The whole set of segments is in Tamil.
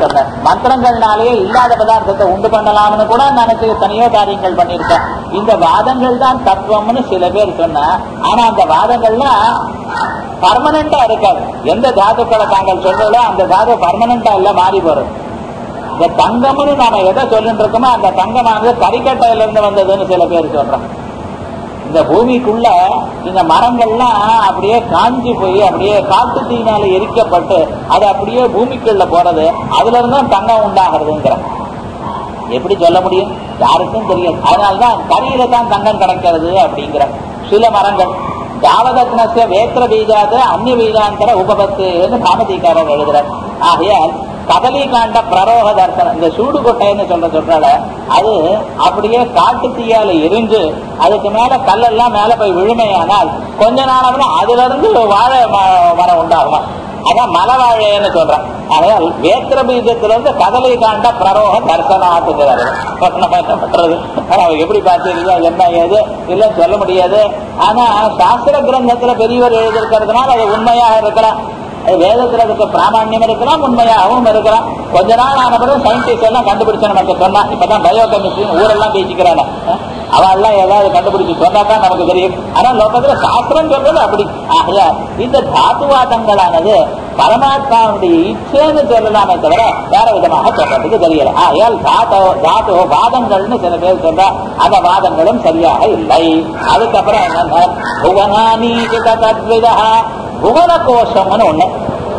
சொன்ன மந்திரங்கள்னாலேயே இல்லாத பதார்த்தத்தை உண்டு பண்ணலாம்னு கூட நினைச்சு எத்தனையோ காரியங்கள் பண்ணியிருக்கேன் இந்த வாதங்கள் தான் தத்துவம்னு சில பேர் சொன்னா ஆனா அந்த வாதங்கள்லாம் பர்மனண்டா இருக்காது எந்த தாதுக்களை தாங்கள் சொல்றதோ அந்த தாது பர்மனண்டா இல்ல மாறி போறது இந்த தங்கம்னு நாம எதை சொல்லிட்டு இருக்கோமோ அந்த தங்கமானது கரிக்கட்டையில இருந்து வந்ததுன்னு சில பேர் சொல்றோம் இந்த பூமிக்குள்ள இந்த மரங்கள்லாம் அப்படியே காஞ்சி போய் அப்படியே காட்டு தீனால எரிக்கப்பட்டு அது அப்படியே பூமிக்குள்ள போறது அதுல இருந்து தான் தங்கம் உண்டாகிறதுங்கிற எப்படி சொல்ல முடியும் யாருக்கும் தெரியும் அதனாலதான் கரியில தான் தங்கம் கிடைக்கிறது அப்படிங்கிற சில மரங்கள் ஜாவதத்னசிய வேத்திர பீஜாத அந்நிய பீஜாந்தர உபபத்துன்னு காமதிக்காரர் எழுதுறார் ஆகையால் கதலி காண்ட பிரரோக தர்சனம் இந்த சூடு கொட்டைன்னு சொல்ற சொல்றால அது அப்படியே காட்டு தீயால எரிஞ்சு அதுக்கு மேல கல்லெல்லாம் மேல போய் விழுமையானால் கொஞ்ச நாளாவது அதுல இருந்து வாழை ம- மரம் உண்டாகுமா அதான் மலை வாழைன்னு சொல்றான் அதாவது வேத்திர பீஜத்திலிருந்து கதலை காண்ட பிரரோக தர்சனாத்துங்கிறாரு நம்ம என்ன பண்றது ஆனா அவ எப்படி பார்த்துருக்கா என்ன ஏது இல்ல சொல்ல முடியாது ஆனா சாஸ்திர கிரந்தத்துல பெரியவர் எழுதியிருக்கிறதுனால அது உண்மையாக இருக்கலாம் அது வேதத்துல இருக்க பிராமணியம் இருக்கலாம் உண்மையாகவும் இருக்கலாம் கொஞ்ச நாள் ஆன பிறகு சயின்டிஸ்ட் எல்லாம் கண்டுபிடிச்சு நமக்கு சொன்னா இப்பதான் பயோ கெமிஸ்ட்ரி ஊரெல்லாம் பேசிக்கிறாங்க அவெல்லாம் ஏதாவது கண்டுபிடிச்சு சொன்னா தான் நமக்கு தெரியும் ஆனா லோகத்துல சாஸ்திரம் சொல்றது அப்படி ஆகையா இந்த தாத்துவாதங்களானது பரமாத்மாவுடைய இச்சைன்னு சொல்லலாமே தவிர வேற விதமாக சொல்றதுக்கு தெரியல ஆகையால் தாத்தோ தாத்தோ வாதங்கள்னு சில பேர் சொல்றா அந்த வாதங்களும் சரியாக இல்லை அதுக்கப்புறம் என்னன்னா புவனானீகித தத்விதா புவன கோஷம்னு ஒண்ணு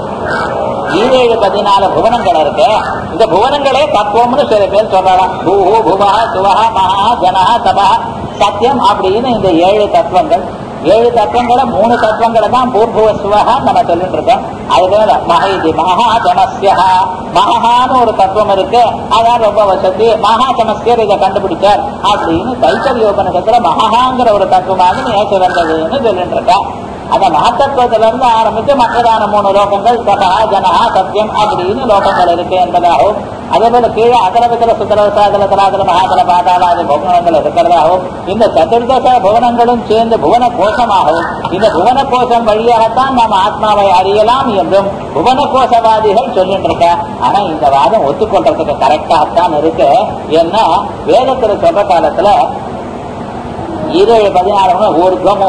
ஈரேழு பதினாலு புவனங்கள் இருக்கு இந்த புவனங்களே தத்துவம்னு சில பேர் சொல்றாங்க பூஹு புவா சுவஹ மகா ஜனஹ தபா சத்தியம் அப்படின்னு இந்த ஏழு தத்துவங்கள் ஏழு தத்துவங்களை மூணு தத்துவங்களை தான் பூர்புவ சுவஹா நம்ம சொல்லிட்டு இருக்கோம் அதுல மகைதி மகா ஜமஸ்யா மகான்னு ஒரு தத்துவம் இருக்கு அதான் ரொம்ப வசதி மகா சமஸ்யர் இதை கண்டுபிடிச்சார் அப்படின்னு தைத்தரியோபனிடத்துல மகாங்கிற ஒரு தத்துவமாக நேற்று வந்ததுன்னு சொல்லிட்டு இருக்கா அந்த மகத்தத்துவத்துல இருந்து ஆரம்பிச்சு மற்றதான மூணு லோகங்கள் சபா ஜனஹா சத்தியம் அப்படின்னு லோகங்கள் இருக்கு என்பதாகவும் அதே போல கீழே அகரவிதல சுத்தரவசாதல தலாதல மகாதல பாதாளாதி புவனங்கள் இருக்கிறதாகவும் இந்த சதுர்தச புவனங்களும் சேர்ந்து புவன கோஷமாகவும் இந்த புவன கோஷம் வழியாகத்தான் நாம் ஆத்மாவை அறியலாம் என்றும் புவன கோஷவாதிகள் சொல்லிட்டு இருக்க ஆனா இந்த வாதம் ஒத்துக்கொள்றதுக்கு கரெக்டாகத்தான் இருக்கு ஏன்னா வேதத்துல சொல்ற காலத்துல ஈரேழு பதினாறு ஊர்துவம்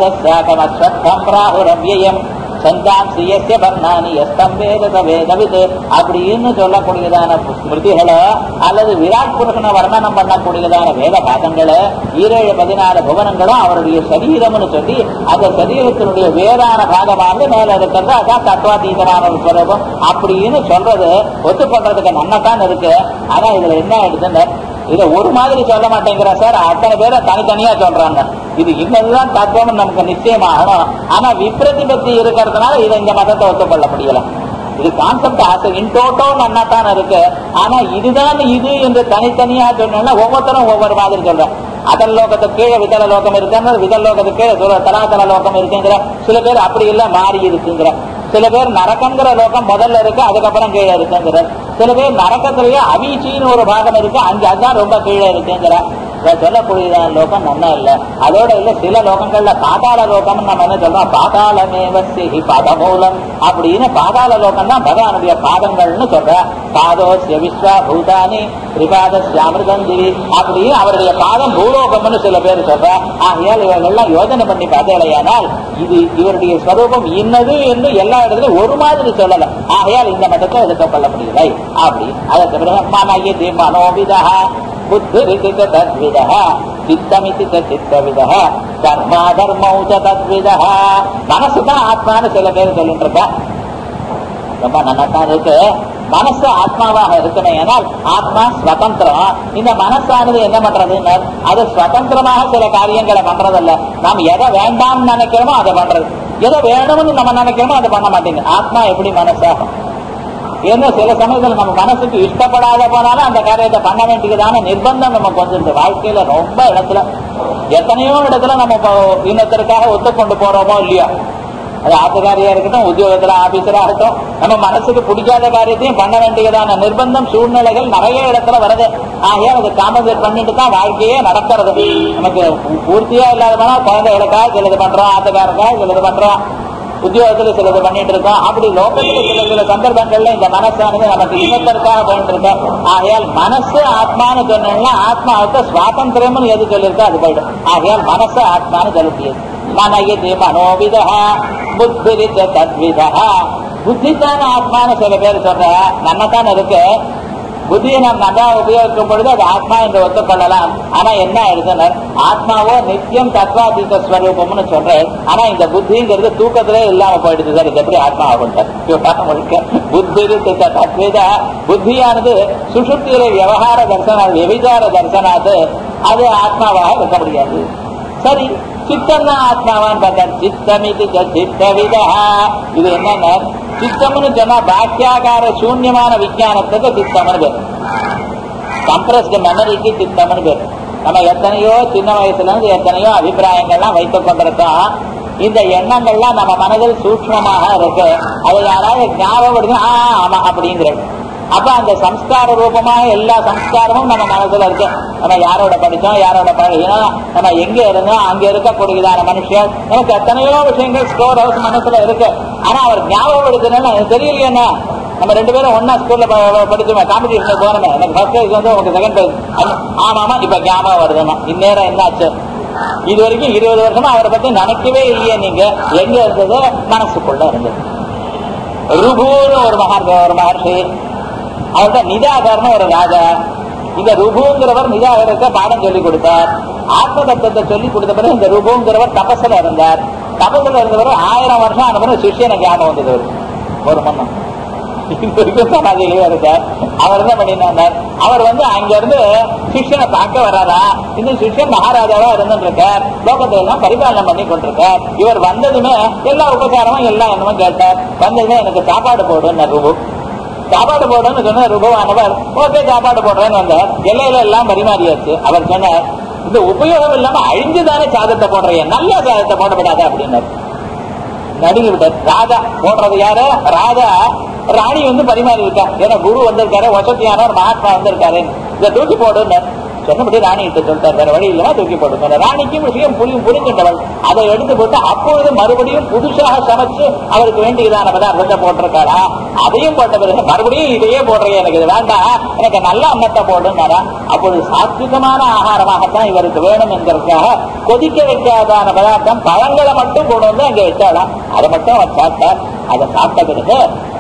உலமதம் பிராகுரவ்யம் சந்தாம்சி எஸ்ய பர்ணானி எஸ்தம் வேத வேதவிது அப்படின்னு சொல்லக்கூடியதான ஸ்மிருதிகளோ அல்லது விராட் புருஷனை வர்ணனம் பண்ணக்கூடியதான வேத பாதங்களோ ஈரேழு பதினாறு புவனங்களும் அவருடைய சரீரம்னு சொல்லி அந்த சரீரத்தினுடைய வேறான பாகமாக மேல இருக்கிறது அதான் தத்துவாதீதமான ஒரு ஸ்வரூபம் அப்படின்னு சொல்றது ஒத்துக்கொள்றதுக்கு நன்னதான் இருக்கு ஆனா இதுல என்ன ஆயிடுதுன்னு இதை ஒரு மாதிரி சொல்ல மாட்டேங்கிற சார் அத்தனை பேரை தனித்தனியா சொல்றாங்க இது இன்னதுதான் தத்துவம் நமக்கு நிச்சயமாகணும் ஆனா விப்ரதிபத்தி இருக்கிறதுனால இதை இந்த மதத்தை ஒத்துக்கொள்ள முடியல இது கான்செப்ட் ஆசை இன்டோட்டோ நன்னா தான் இருக்கு ஆனா இதுதான் இது என்று தனித்தனியா சொன்னா ஒவ்வொருத்தரும் ஒவ்வொரு மாதிரி சொல்றேன் அதல் லோகத்துக்கு கீழே விதல லோகம் இருக்குங்கிற விதல் லோகத்துக்கு கீழே சுர தலாதல லோகம் இருக்குங்கிற சில பேர் அப்படி இல்ல மாறி இருக்குங்கிற சில பேர் நரக்கங்கிற லோகம் முதல்ல இருக்கு அதுக்கப்புறம் கீழே இருக்குங்கிற சில பேர் நரக்கத்திலேயே அவீச்சின்னு ஒரு பாகம் இருக்கு அங்க அதுதான் ரொம்ப கீழே இருக்குங்கிற இதை சொல்லக்கூடியதான லோகம் நல்லா இல்ல அதோட இல்ல சில லோகங்கள்ல பாதாள லோகம் நம்ம என்ன சொல்றோம் பாதாளமேவசி பதமூலம் அப்படின்னு பாதாள லோகம் தான் பகவானுடைய பாதங்கள்னு சொல்ற பாதோசிய விஸ்வா பூதானி திரிபாதசியாமிருதந்திரி அப்படின்னு அவருடைய பாதம் பூலோகம்னு சில பேர் சொல்ற ஆகையால் இவர்கள்லாம் யோஜனை பண்ணி பார்த்தலையானால் இது இவருடைய ஸ்வரூபம் இன்னது என்று எல்லா இடத்துலயும் ஒரு மாதிரி சொல்லல ஆகையால் இந்த மதத்தை எடுத்துக்கொள்ள முடியலை அப்படி அதற்கு பிறகு மனயதி மனோவிதா புத்திரிதி தத்விதः சித்தமிதி சித்தவிதः கர்மா தர்மௌ ச தத்விதः மனசு தான் ஆத்மான்னு சில பேர் சொல்லிட்டு இருக்கா ரொம்ப நன்னதான் இருக்கு மனசு ஆத்மாவாக இருக்கணும் ஏனால் ஆத்மா ஸ்வதந்திரம் இந்த மனசானது என்ன பண்றதுன்னு அது சுதந்திரமாக சில காரியங்களை பண்றதல்ல நாம் எதை வேண்டாம்னு நினைக்கிறோமோ அதை பண்றது எதை வேணும்னு நம்ம நினைக்கிறோமோ அதை பண்ண மாட்டேங்குது ஆத்மா எப்படி மனசாகும் ஏன்னா சில சமயத்துல நம்ம மனசுக்கு இஷ்டப்படாத போனாலும் அந்த காரியத்தை பண்ண வேண்டியதான நிர்பந்தம் நமக்கு வந்துருது வாழ்க்கையில ரொம்ப இடத்துல எத்தனையோ இடத்துல நம்ம இப்போ இன்னொருத்தருக்காக ஒத்துக்கொண்டு போறோமோ இல்லையோ அது ஆத்துக்காரியா இருக்கட்டும் உத்தியோகத்துல ஆபீசரா இருக்கட்டும் நம்ம மனசுக்கு பிடிக்காத காரியத்தையும் பண்ண வேண்டியதான நிர்பந்தம் சூழ்நிலைகள் நிறைய இடத்துல வருது ஆகையால் அது காம்பன்சேட் பண்ணிட்டு தான் வாழ்க்கையே நடக்கிறது நமக்கு பூ- பூர்த்தியா இல்லாத போனா குழந்தைகளுக்காக சிலது பண்றோம் ஆத்துக்காரருக்காக சிலது பண்றோம் உத்தியோகத்துல சிலது பண்ணிட்டு இருக்கோம் அப்படி லோகத்துல சில சில சந்தர்ப்பங்கள்ல இந்த மனசானது நமக்கு இன்னொருத்தருக்காக பண்ணிட்டு இருக்கோம் ஆகையால் மனசு ஆத்மான்னு சொன்னா ஆத்மாவுக்கு சுவாதந்திரம்னு எது சொல்லியிருக்கோ அது போயிடும் ஆகையால் மனசு ஆத்மான்னு சொல்லக்கூடியது மன இது மனோவிதா புத்திரிச்ச தத்விதா புத்தித்தான ஆத்மான்னு சில பேர் சொல்ற நன்னதான் இருக்கு புத்தியை நாம் நல்லா உபயோகிக்கும் பொழுது அது ஆத்மா என்று ஒத்துக்கொள்ளலாம் ஆனா என்ன எழுதுனர் ஆத்மாவோ நித்தியம் தத்வாதீத ஸ்வரூபம்னு சொல்றேன் ஆனா இந்த புத்திங்கிறது தூக்கத்திலே இல்லாம போயிடுது சார் இது எப்படி ஆத்மா ஆகும் முழுக்க புத்தி தத்வித புத்தியானது சுசுப்தியில விவகார தர்சனா விவிசார தர்சனாது அது ஆத்மாவாக இருக்க முடியாது சரி சித்தம் தான் ஆத்மாவான்னு பார்த்தா சித்தம் இது சித்தவிதா இது என்னன்னா சித்தம்னு சொன்னா பாக்கியாகார சூன்யமான விஞ்ஞானத்துக்கு சித்தம்னு பேர் கம்ப்ரஸ்டு மெமரிக்கு சித்தம்னு பேர் நம்ம எத்தனையோ சின்ன வயசுல இருந்து எத்தனையோ அபிப்பிராயங்கள்லாம் வைத்துக் கொண்டிருக்கோம் இந்த எண்ணங்கள்லாம் நம்ம மனதில் சூக்மமாக இருக்கு அது யாராவது ஞாபகம் ஆ ஆமா அப்படிங்கிறது அப்ப அந்த சம்ஸ்கார ரூபமாக எல்லா சம்ஸ்காரமும் நம்ம மனசுல இருக்கு நம்ம யாரோட படிச்சோம் யாரோட பழகினோம் நம்ம எங்க இருந்தோம் அங்க இருக்கக்கூடியதான மனுஷன் நமக்கு எத்தனையோ விஷயங்கள் ஸ்டோர் ஹவுஸ் மனசுல இருக்கு ஆனா அவர் ஞாபகப்படுத்தினா எனக்கு தெரியலையே என்ன நம்ம ரெண்டு பேரும் ஒன்னா ஸ்கூல்ல படிச்சோம் காம்படிஷன் போனோமே எனக்கு ஃபர்ஸ்ட் பிரைஸ் வந்து உங்களுக்கு செகண்ட் பிரைஸ் ஆமாமா இப்ப ஞாபகம் வருதுமா இந்நேரம் என்னாச்சு இது வரைக்கும் இருபது வருஷமா அவரை பத்தி நினைக்கவே இல்லையே நீங்க எங்க இருந்தது மனசுக்குள்ள இருந்தது ருபுன்னு ஒரு மகர் ஒரு மகர்ஷி அவர்கிட்ட நிதாகர்னு ஒரு ராஜா இந்த ருபுங்கிறவர் நிதாகருக்கு பாடம் சொல்லி கொடுத்தார் ஆத்ம தத்துவத்தை சொல்லி கொடுத்த பிறகு இந்த ருபுங்கிறவர் தபஸ்ல இருந்தார் தபஸ்ல இருந்தவர் ஆயிரம் வருஷம் ஆன பிறகு சிஷியனை ஞாபகம் வந்தது ஒரு மன்னம் சமாதியிலேயே இருந்தார் அவர் என்ன பண்ணினார் அவர் வந்து அங்க இருந்து சிஷ்யனை பார்க்க வராதா இந்த சிஷ்யன் மகாராஜாவா இருந்துட்டு இருக்கார் லோகத்தை எல்லாம் பரிபாலனம் பண்ணி கொண்டிருக்கார் இவர் வந்ததுமே எல்லா உபச்சாரமும் எல்லாம் என்னமோ கேட்டார் வந்ததுமே எனக்கு சாப்பாடு போடுன்னு ரூபு சாப்பாடு போடுன்னு சொன்ன ரூபவானவர் ஓகே சாப்பாடு போடுறேன்னு வந்தார் எல்லையில எல்லாம் பரிமாறியாச்சு அவர் சொன்னார் இந்த உபயோகம் இல்லாம அழிஞ்சுதானே சாதத்தை போடுறீங்க நல்ல சாதத்தை போடப்படாது அப்படின்னாரு நடுங்கி விட்டார் ராஜா போடுறது யாரு ராஜா ராணி வந்து பரிமாறி இருக்கா ஏன்னா குரு வந்திருக்காரு வசதியான ஒரு மகாத்மா வந்திருக்காரு இதை தூக்கி போடுன்னு சொன்னபடி ராணி கிட்ட சொல்லிட்டார் வேற வழி இல்லாம தூக்கி போட்டு ராணிக்கும் விஷயம் புரியும் புரிஞ்சின்றவள் அதை எடுத்து போட்டு அப்பொழுது மறுபடியும் புதுசாக சமைச்சு அவருக்கு வேண்டியதான பதார்த்தத்தை போட்டிருக்காரா அதையும் போட்ட பிறகு மறுபடியும் இதையே போடுறீங்க எனக்கு இது வேண்டாம் எனக்கு நல்ல அன்னத்தை போடுனாரா அப்பொழுது சாத்விகமான ஆகாரமாகத்தான் இவருக்கு வேணும் என்கிறதுக்காக கொதிக்க வைக்காதான பதார்த்தம் பழங்களை மட்டும் கொண்டு வந்து அங்க வச்சாலாம் அதை மட்டும் அவர் சாப்பிட்டார் அதை சாப்பிட்ட பிறகு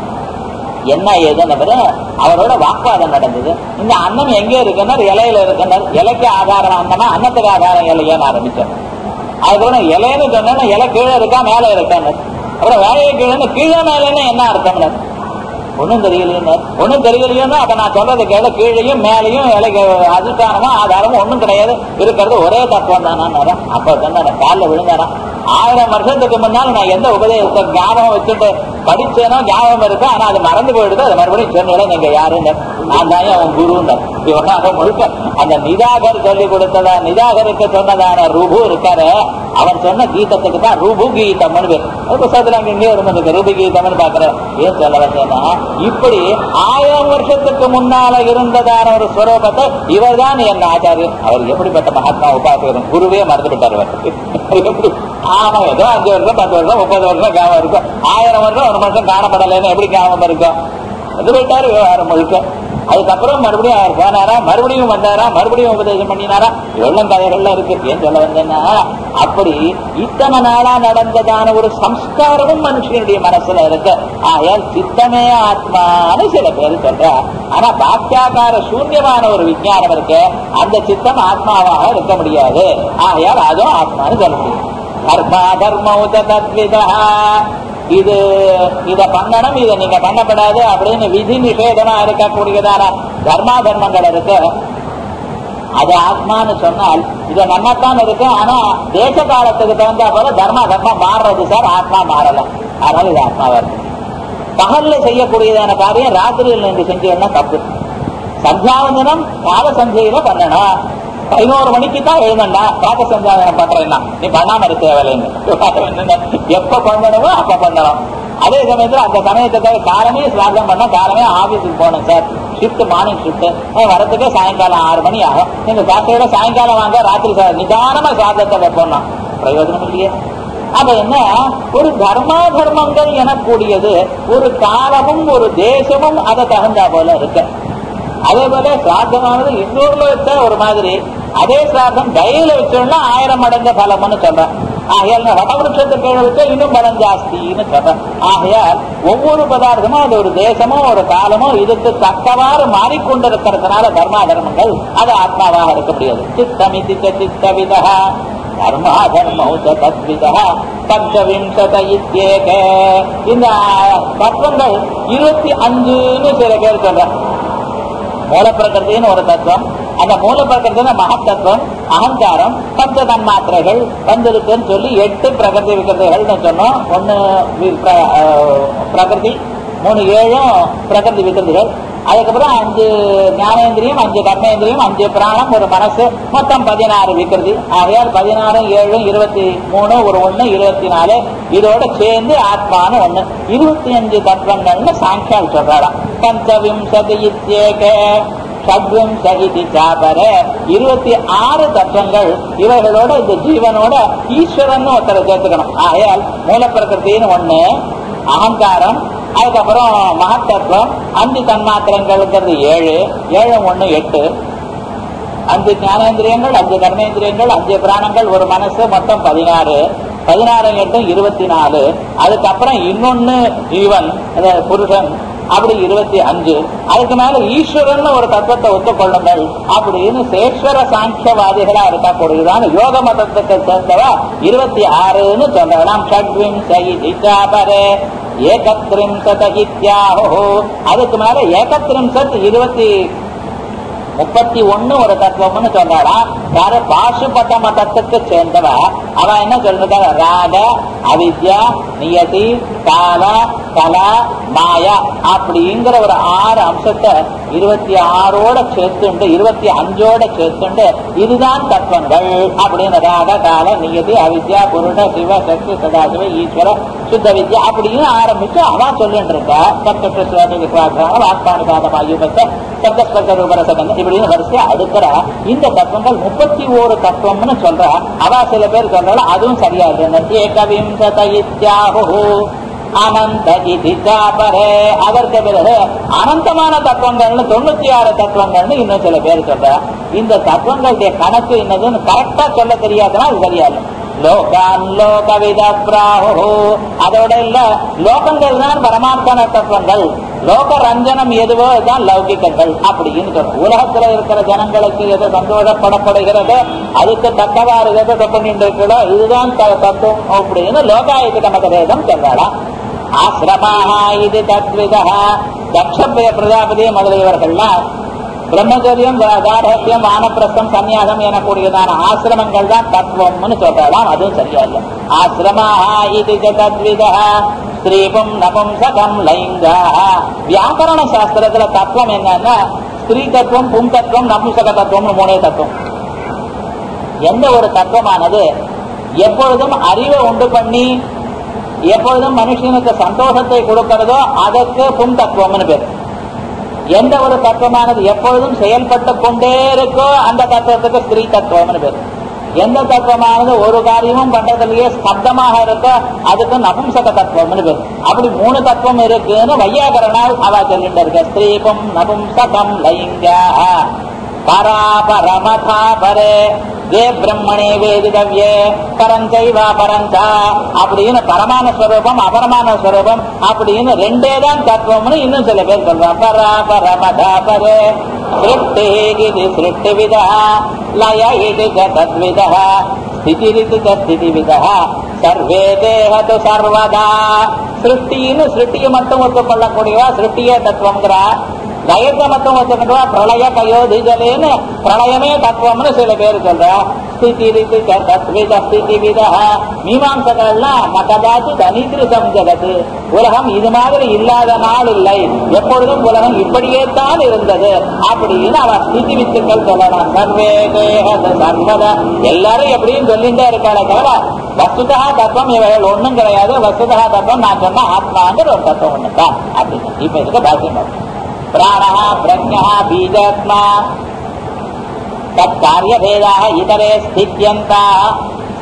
என்ன ஏதுன்னு அவரோட வாக்குவாதம் நடந்தது இந்த அன்னம் எங்க இருக்குன்னா இலையில இருக்குன்னார் இலைக்கு ஆதாரம் அன்னமா அன்னத்துக்கு ஆதாரம் இலையன்னு ஆரம்பிச்சார் அதுக்கப்புறம் இலைன்னு சொன்னா இலை கீழே இருக்கா மேல இருக்கான்னு அப்புறம் வேலையை கீழே கீழே மேலேன்னு என்ன அர்த்தம்னு ஒண்ணும் தெரியலையே ஒண்ணும் தெரியலையோன்னா அப்ப நான் சொல்றது கேள கீழையும் மேலையும் இலைக்கு அதிஷ்டானமா ஆதாரமும் ஒண்ணும் கிடையாது இருக்கிறது ஒரே தத்துவம் தானே அப்ப சொன்ன காலில் விழுந்தாராம் ஆயிரம் வருஷத்துக்கு முன்னால் நான் எந்த உபதேசத்தை ஞாபகம் வச்சுட்டு படிச்சேனோ ஞாபகம் இருக்கு ஆனா அது மறந்து போயிடுது அது மறுபடியும் சொன்னேன் நீங்க யாருன்னு நான் தான் அவன் குருன்னு இவனாக முழுக்க அந்த நிதாகர் சொல்லி கொடுத்ததா நிதாகருக்கு சொன்னதான ரூபு இருக்காரு அவர் சொன்ன கீதத்துக்கு தான் ரூபு கீதம்னு பேர் அது புத்தகத்துல அங்க இங்கே இருந்தது ரூபு கீதம்னு பாக்குறேன் ஏன் சொல்ல வந்தேன்னா இப்படி ஆயிரம் வருஷத்துக்கு முன்னால இருந்ததான ஒரு ஸ்வரூபத்தை இவர் தான் என் ஆச்சாரியர் அவர் எப்படிப்பட்ட மகாத்மா உபாசகரும் குருவே மறந்து விட்டார் அவர் எப்படி ஆமா ஏதோ அஞ்சு வருஷம் பத்து வருஷம் முப்பது வருஷம் ஞாபகம் இருக்கும் ஆயிரம் வருஷம் ஒரு வருஷம் காணப்படலைன்னு எப்படி ஞாபகம் இருக்கும் அது போயிட்டாரு விவகாரம் முழுக்க அதுக்கப்புறம் மறுபடியும் அவர் போனாரா மறுபடியும் வந்தாரா மறுபடியும் உபதேசம் பண்ணினாரா எவ்வளவு கதைகள்லாம் இருக்கு ஏன் சொல்ல வந்தேன்னா அப்படி இத்தனை நாளா நடந்ததான ஒரு சம்ஸ்காரமும் மனுஷனுடைய மனசுல இருக்கு ஆயால் சித்தமே ஆத்மான்னு சில பேர் சொல்ற ஆனா பாக்கியாக்கார சூன்யமான ஒரு விஞ்ஞானம் இருக்கு அந்த சித்தம் ஆத்மாவாக இருக்க முடியாது ஆகையால் அதுவும் ஆத்மான்னு சொல்ல முடியும் தர்மா தர்மௌத தத்விதா இது இத பண்ணணும் இதை நீங்க பண்ணப்படாது அப்படின்னு விதி நிஷேதமா இருக்கக்கூடியதான தர்மா தர்மங்கள் இருக்கு அது ஆத்மான்னு சொன்னால் இது நன்னத்தான் இருக்கு ஆனா தேச காலத்துக்கு தகுந்த போல தர்மா தர்மம் மாறுறது சார் ஆத்மா மாறல அதனால இது ஆத்மாவா இருக்கு பகல்ல செய்யக்கூடியதான காரியம் ராத்திரியில் நின்று செஞ்சோம்னா தப்பு சந்தியாவந்தனம் கால சந்தையில பண்ணணும் பதினோரு மணிக்கு தான் எழுந்தா பாக்க சந்தியாவனம் பண்றேன்னா நீ பண்ணாம இருக்க தேவையில்லைன்னு எப்ப பண்ணணுமோ அப்ப பண்ணணும் அதே சமயத்துல அந்த சமயத்தை காலமே சிராதம் பண்ண காலமே ஆபீஸுக்கு போகணும் சார் ஷிஃப்ட் மார்னிங் ஷிஃப்ட் வரத்துக்கே சாயங்காலம் ஆறு மணி ஆகும் நீங்க சாப்பிட்டோட சாயங்காலம் வாங்க ராத்திரி நிதானமா சாதத்தை வைப்போம்னா பிரயோஜனம் இல்லையே அப்ப என்ன ஒரு தர்மா தர்மங்கள் எனக்கூடியது ஒரு காலமும் ஒரு தேசமும் அதை தகுந்தா போல இருக்கு அதே போல சிராத்தமானது இன்னொருல வச்சா ஒரு மாதிரி அதே சிராத்தம் தயில வச்சோம்னா ஆயிரம் மடங்கு பலம்னு சொல்றேன் ஆகையால் வடவிருஷத்து கீழே வச்சா இன்னும் பலம் ஜாஸ்தின்னு சொல்றேன் ஆகையால் ஒவ்வொரு பதார்த்தமும் அது ஒரு தேசமோ ஒரு காலமோ இதுக்கு தக்கவாறு மாறிக்கொண்டிருக்கிறதுனால தர்மா தர்மங்கள் அது ஆத்மாவாக இருக்க முடியாது சித்தமிதி சித்தவிதா தர்மா தர்மௌச தத்விதா பஞ்சவிம்சத இத்யேக இந்த தத்துவங்கள் இருபத்தி அஞ்சுன்னு சில பேர் சொல்றேன் மூல பிரகிருத்தின்னு ஒரு தத்துவம் அந்த மூல பிரகிருத்தின மகத் தத்துவம் அகங்காரம் பஞ்ச தன்மாத்திரைகள் வந்திருக்குன்னு சொல்லி எட்டு பிரகிருதி விகிருதிகள்னு சொன்னோம் ஒன்னு வி- பிர- அஹ், பிரகிருதி மூணு ஏழும் பிரகிருதி விகிருதிகள் அதுக்கப்புறம் அஞ்சு ஞானேந்திரியம் அஞ்சு கர்மேந்திரியம் அஞ்சு பிராணம் ஒரு மனசு மொத்தம் பதினாறு விக்கிருதி ஆகையால் பதினாறு ஏழு இருபத்தி மூணு ஒரு ஒண்ணு இருபத்தி நாலு இதோட சேர்ந்து ஆத்மான்னு ஒண்ணு இருபத்தி அஞ்சு தத்துவங்கள்னு சாங்கியால் சொல்றாராம் பஞ்சவிம்சதி இத்யேக ஷட்விம்சதி சாபர இருபத்தி ஆறு தத்துவங்கள் இவைகளோட இந்த ஜீவனோட ஈஸ்வரன் ஒருத்தரை சேர்த்துக்கணும் ஆகையால் மூலப்பிரகிருத்தின்னு ஒண்ணு அகங்காரம் அதுக்கப்புறம் மகத்தத்துவம் அஞ்சு தன்மாத்திரங்கள்ங்கிறது ஏழு ஏழு ஒண்ணு எட்டு அஞ்சு ஞானேந்திரியங்கள் அஞ்சு கர்மேந்திரியங்கள் அஞ்சு பிராணங்கள் ஒரு மனசு மொத்தம் பதினாறு பதினாறு எட்டும் இருபத்தி நாலு அதுக்கப்புறம் இன்னொன்னு ஜீவன் அதாவது புருஷன் அப்படி இருபத்தி அஞ்சு அதுக்கு மேல ஈஸ்வரன் ஒரு தத்துவத்தை ஒத்துக்கொள்ளுங்கள் அப்படின்னு சேஸ்வர சாங்கியவாதிகளா இருக்கக்கூடியதான யோக மதத்துக்கு சேர்ந்தவா இருபத்தி ஆறுன்னு சொல்லலாம் ஷட்விம் சயிதிச்சாபரே ஏகத்ரிம்சத இத்யாஹோ அதுக்கு மேல ஏகத்ரிம்சத் இருபத்தி முப்பத்தி ஒண்ணு ஒரு தத்துவம்னு சொல்றாளா யாரு பாசுபத மதத்துக்கு சேர்ந்தவ அவ என்ன சொல்றா ராக அவித்யா நியதி கால கலா மாயா அப்படிங்கிற ஒரு ஆறு அம்சத்தை இருபத்தி ஆறோட சேர்த்துண்டு இருபத்தி அஞ்சோட சேர்த்துண்டு இதுதான் தத்துவங்கள் அப்படின்னு ராக கால நியதி அவித்யா புருட சிவ சக்தி சதாசிவ ஈஸ்வர சுத்த வித்யா அப்படின்னு ஆரம்பிச்சு அவன் சொல்லிட்டு இருக்கா சப்த சுவாதி விஸ்வாசம் ஆத்மானுபாதம் ஆயுபத்தை சப்தஸ்பர்ஷ ரூபரசகங்க இப்படின்னு வரிசையா அடுக்கிற இந்த தத்துவங்கள் முப்பத்தி ஓரு தத்துவம்னு சொல்ற அவ சில பேர் சொல்றாள் அதுவும் சரியா இருக்கு ஏகவிம்சத இத்யாஹு அனந்த இதி சாபரே அதற்கு பிறகு அனந்தமான தத்துவங்கள்னு தொண்ணூத்தி ஆறு தத்துவங்கள்னு இன்னும் சில பேர் சொல்ற இந்த தத்துவங்களுடைய கணக்கு என்னதுன்னு கரெக்டா சொல்ல தெரியாதுன்னா அது சரியாது லோகான் லோகவித பிராஹு அதோட இல்ல லோகங்கள் தான் பரமார்த்தன தத்துவங்கள் லோக ரஞ்சனம் எதுவோ தான் லௌகிக்கங்கள் அப்படின்னு சொல்றோம் உலகத்துல இருக்கிற ஜனங்களுக்கு எது சந்தோஷப்படப்படுகிறதோ அதுக்கு தக்கவாறு எதை பண்ணிட்டு இருக்கிறதோ இதுதான் த- தத்துவம் அப்படின்னு லோகாயுத மதவேதம் சொல்றாளா ஆசிரமாக இது தத்விதா தக்ஷ பிரஜாபதி முதலியவர்கள்லாம் பிரம்மச்சரியம் தாரஹத்தியம் வானப்பிரஸ்தம் சந்நியாசம் எனக்கூடியதான ஆசிரமங்கள் தான் தத்துவம்னு சொல்றாலாம் அதுவும் சரியா இல்லை ஆசிரமாக இது தத்விதா ஸ்ரீபும் நபும்சகம் லைங்கா வியாக்கரண சாஸ்திரத்துல தத்துவம் என்னன்னா ஸ்திரீ தத்துவம் பும் தத்துவம் நபும்சக தத்துவம்னு மூணே தத்துவம் எந்த ஒரு தத்துவமானது எப்பொழுதும் அறிவை உண்டு பண்ணி எப்பொழுதும் மனுஷனுக்கு சந்தோஷத்தை கொடுக்கிறதோ அதற்கு பும் தத்துவம்னு பேர் எந்த ஒரு தத்துவமானது எப்பொழுதும் செயல்பட்டு கொண்டே இருக்கோ அந்த தத்துவத்துக்கு ஸ்திரீ தத்துவம்னு பேர் எந்த தத்துவமானது ஒரு காரியமும் பண்றதுலயே ஸ்தப்தமாக இருக்கோ அதுக்கு நபும்சக தத்துவம்னு பேர் அப்படி மூணு தத்துவம் இருக்குன்னு வையாகரனால் அவ சொல்லிட்டு இருக்க ஸ்திரீபம் நபும்சகம் லைங்கா பராபரமதா பரே தே பிரம்மணே வேதிதவ்யே பரஞ்சைவா பரஞ்சா அப்படின்னு பரமான ஸ்வரூபம் அபரமான ஸ்வரூபம் அப்படின்னு ரெண்டே தான் தத்துவம்னு இன்னும் சில பேர் சொல்றாங்க பராபரமதா பரே சிருஷ்டி இது சிருஷ்டி விதா லய இது தத்விதா ஸ்திதிரிதி ஸ்திதிவிதா சர்வே தேகது சர்வதா சிருஷ்டின்னு சிருஷ்டியை மட்டும் ஒத்துக்கொள்ளக்கூடியவா சிருஷ்டியே தத்துவங்கிறா லயத்தை மட்டும் ஒத்துக்கிட்டா பிரளய கயோதிஜலேன்னு பிரளயமே தத்துவம்னு சில பேர் சொல்றா ஸ்திதி ரீதி தத்வித ஸ்திதி வித மீமாம்சகள்லாம் மகதாச்சு தனிதிருசம் ஜகத்து உலகம் இது மாதிரி இல்லாத நாள் இல்லை எப்பொழுதும் உலகம் இப்படியே தான் இருந்தது அப்படின்னு அவ ஸ்திதி வித்துக்கள் சொல்லலாம் சர்வே தேகத சர்வத எல்லாரும் எப்படியும் சொல்லிட்டே இருக்காளே தவிர வசுதா தத்துவம் இவைகள் ஒண்ணும் கிடையாது வசுதா தத்துவம் நான் சொன்ன ஆத்மாங்கிற ஒரு தத்துவம் ஒண்ணு தான் அப்படின்னு இப்ப இதுக்கு பாக்கியம் பார்ப்போம். प्राणः प्रज्ञः बीजात्मा तत्कार्यभेदाः इतरे स्थित्यन्ताः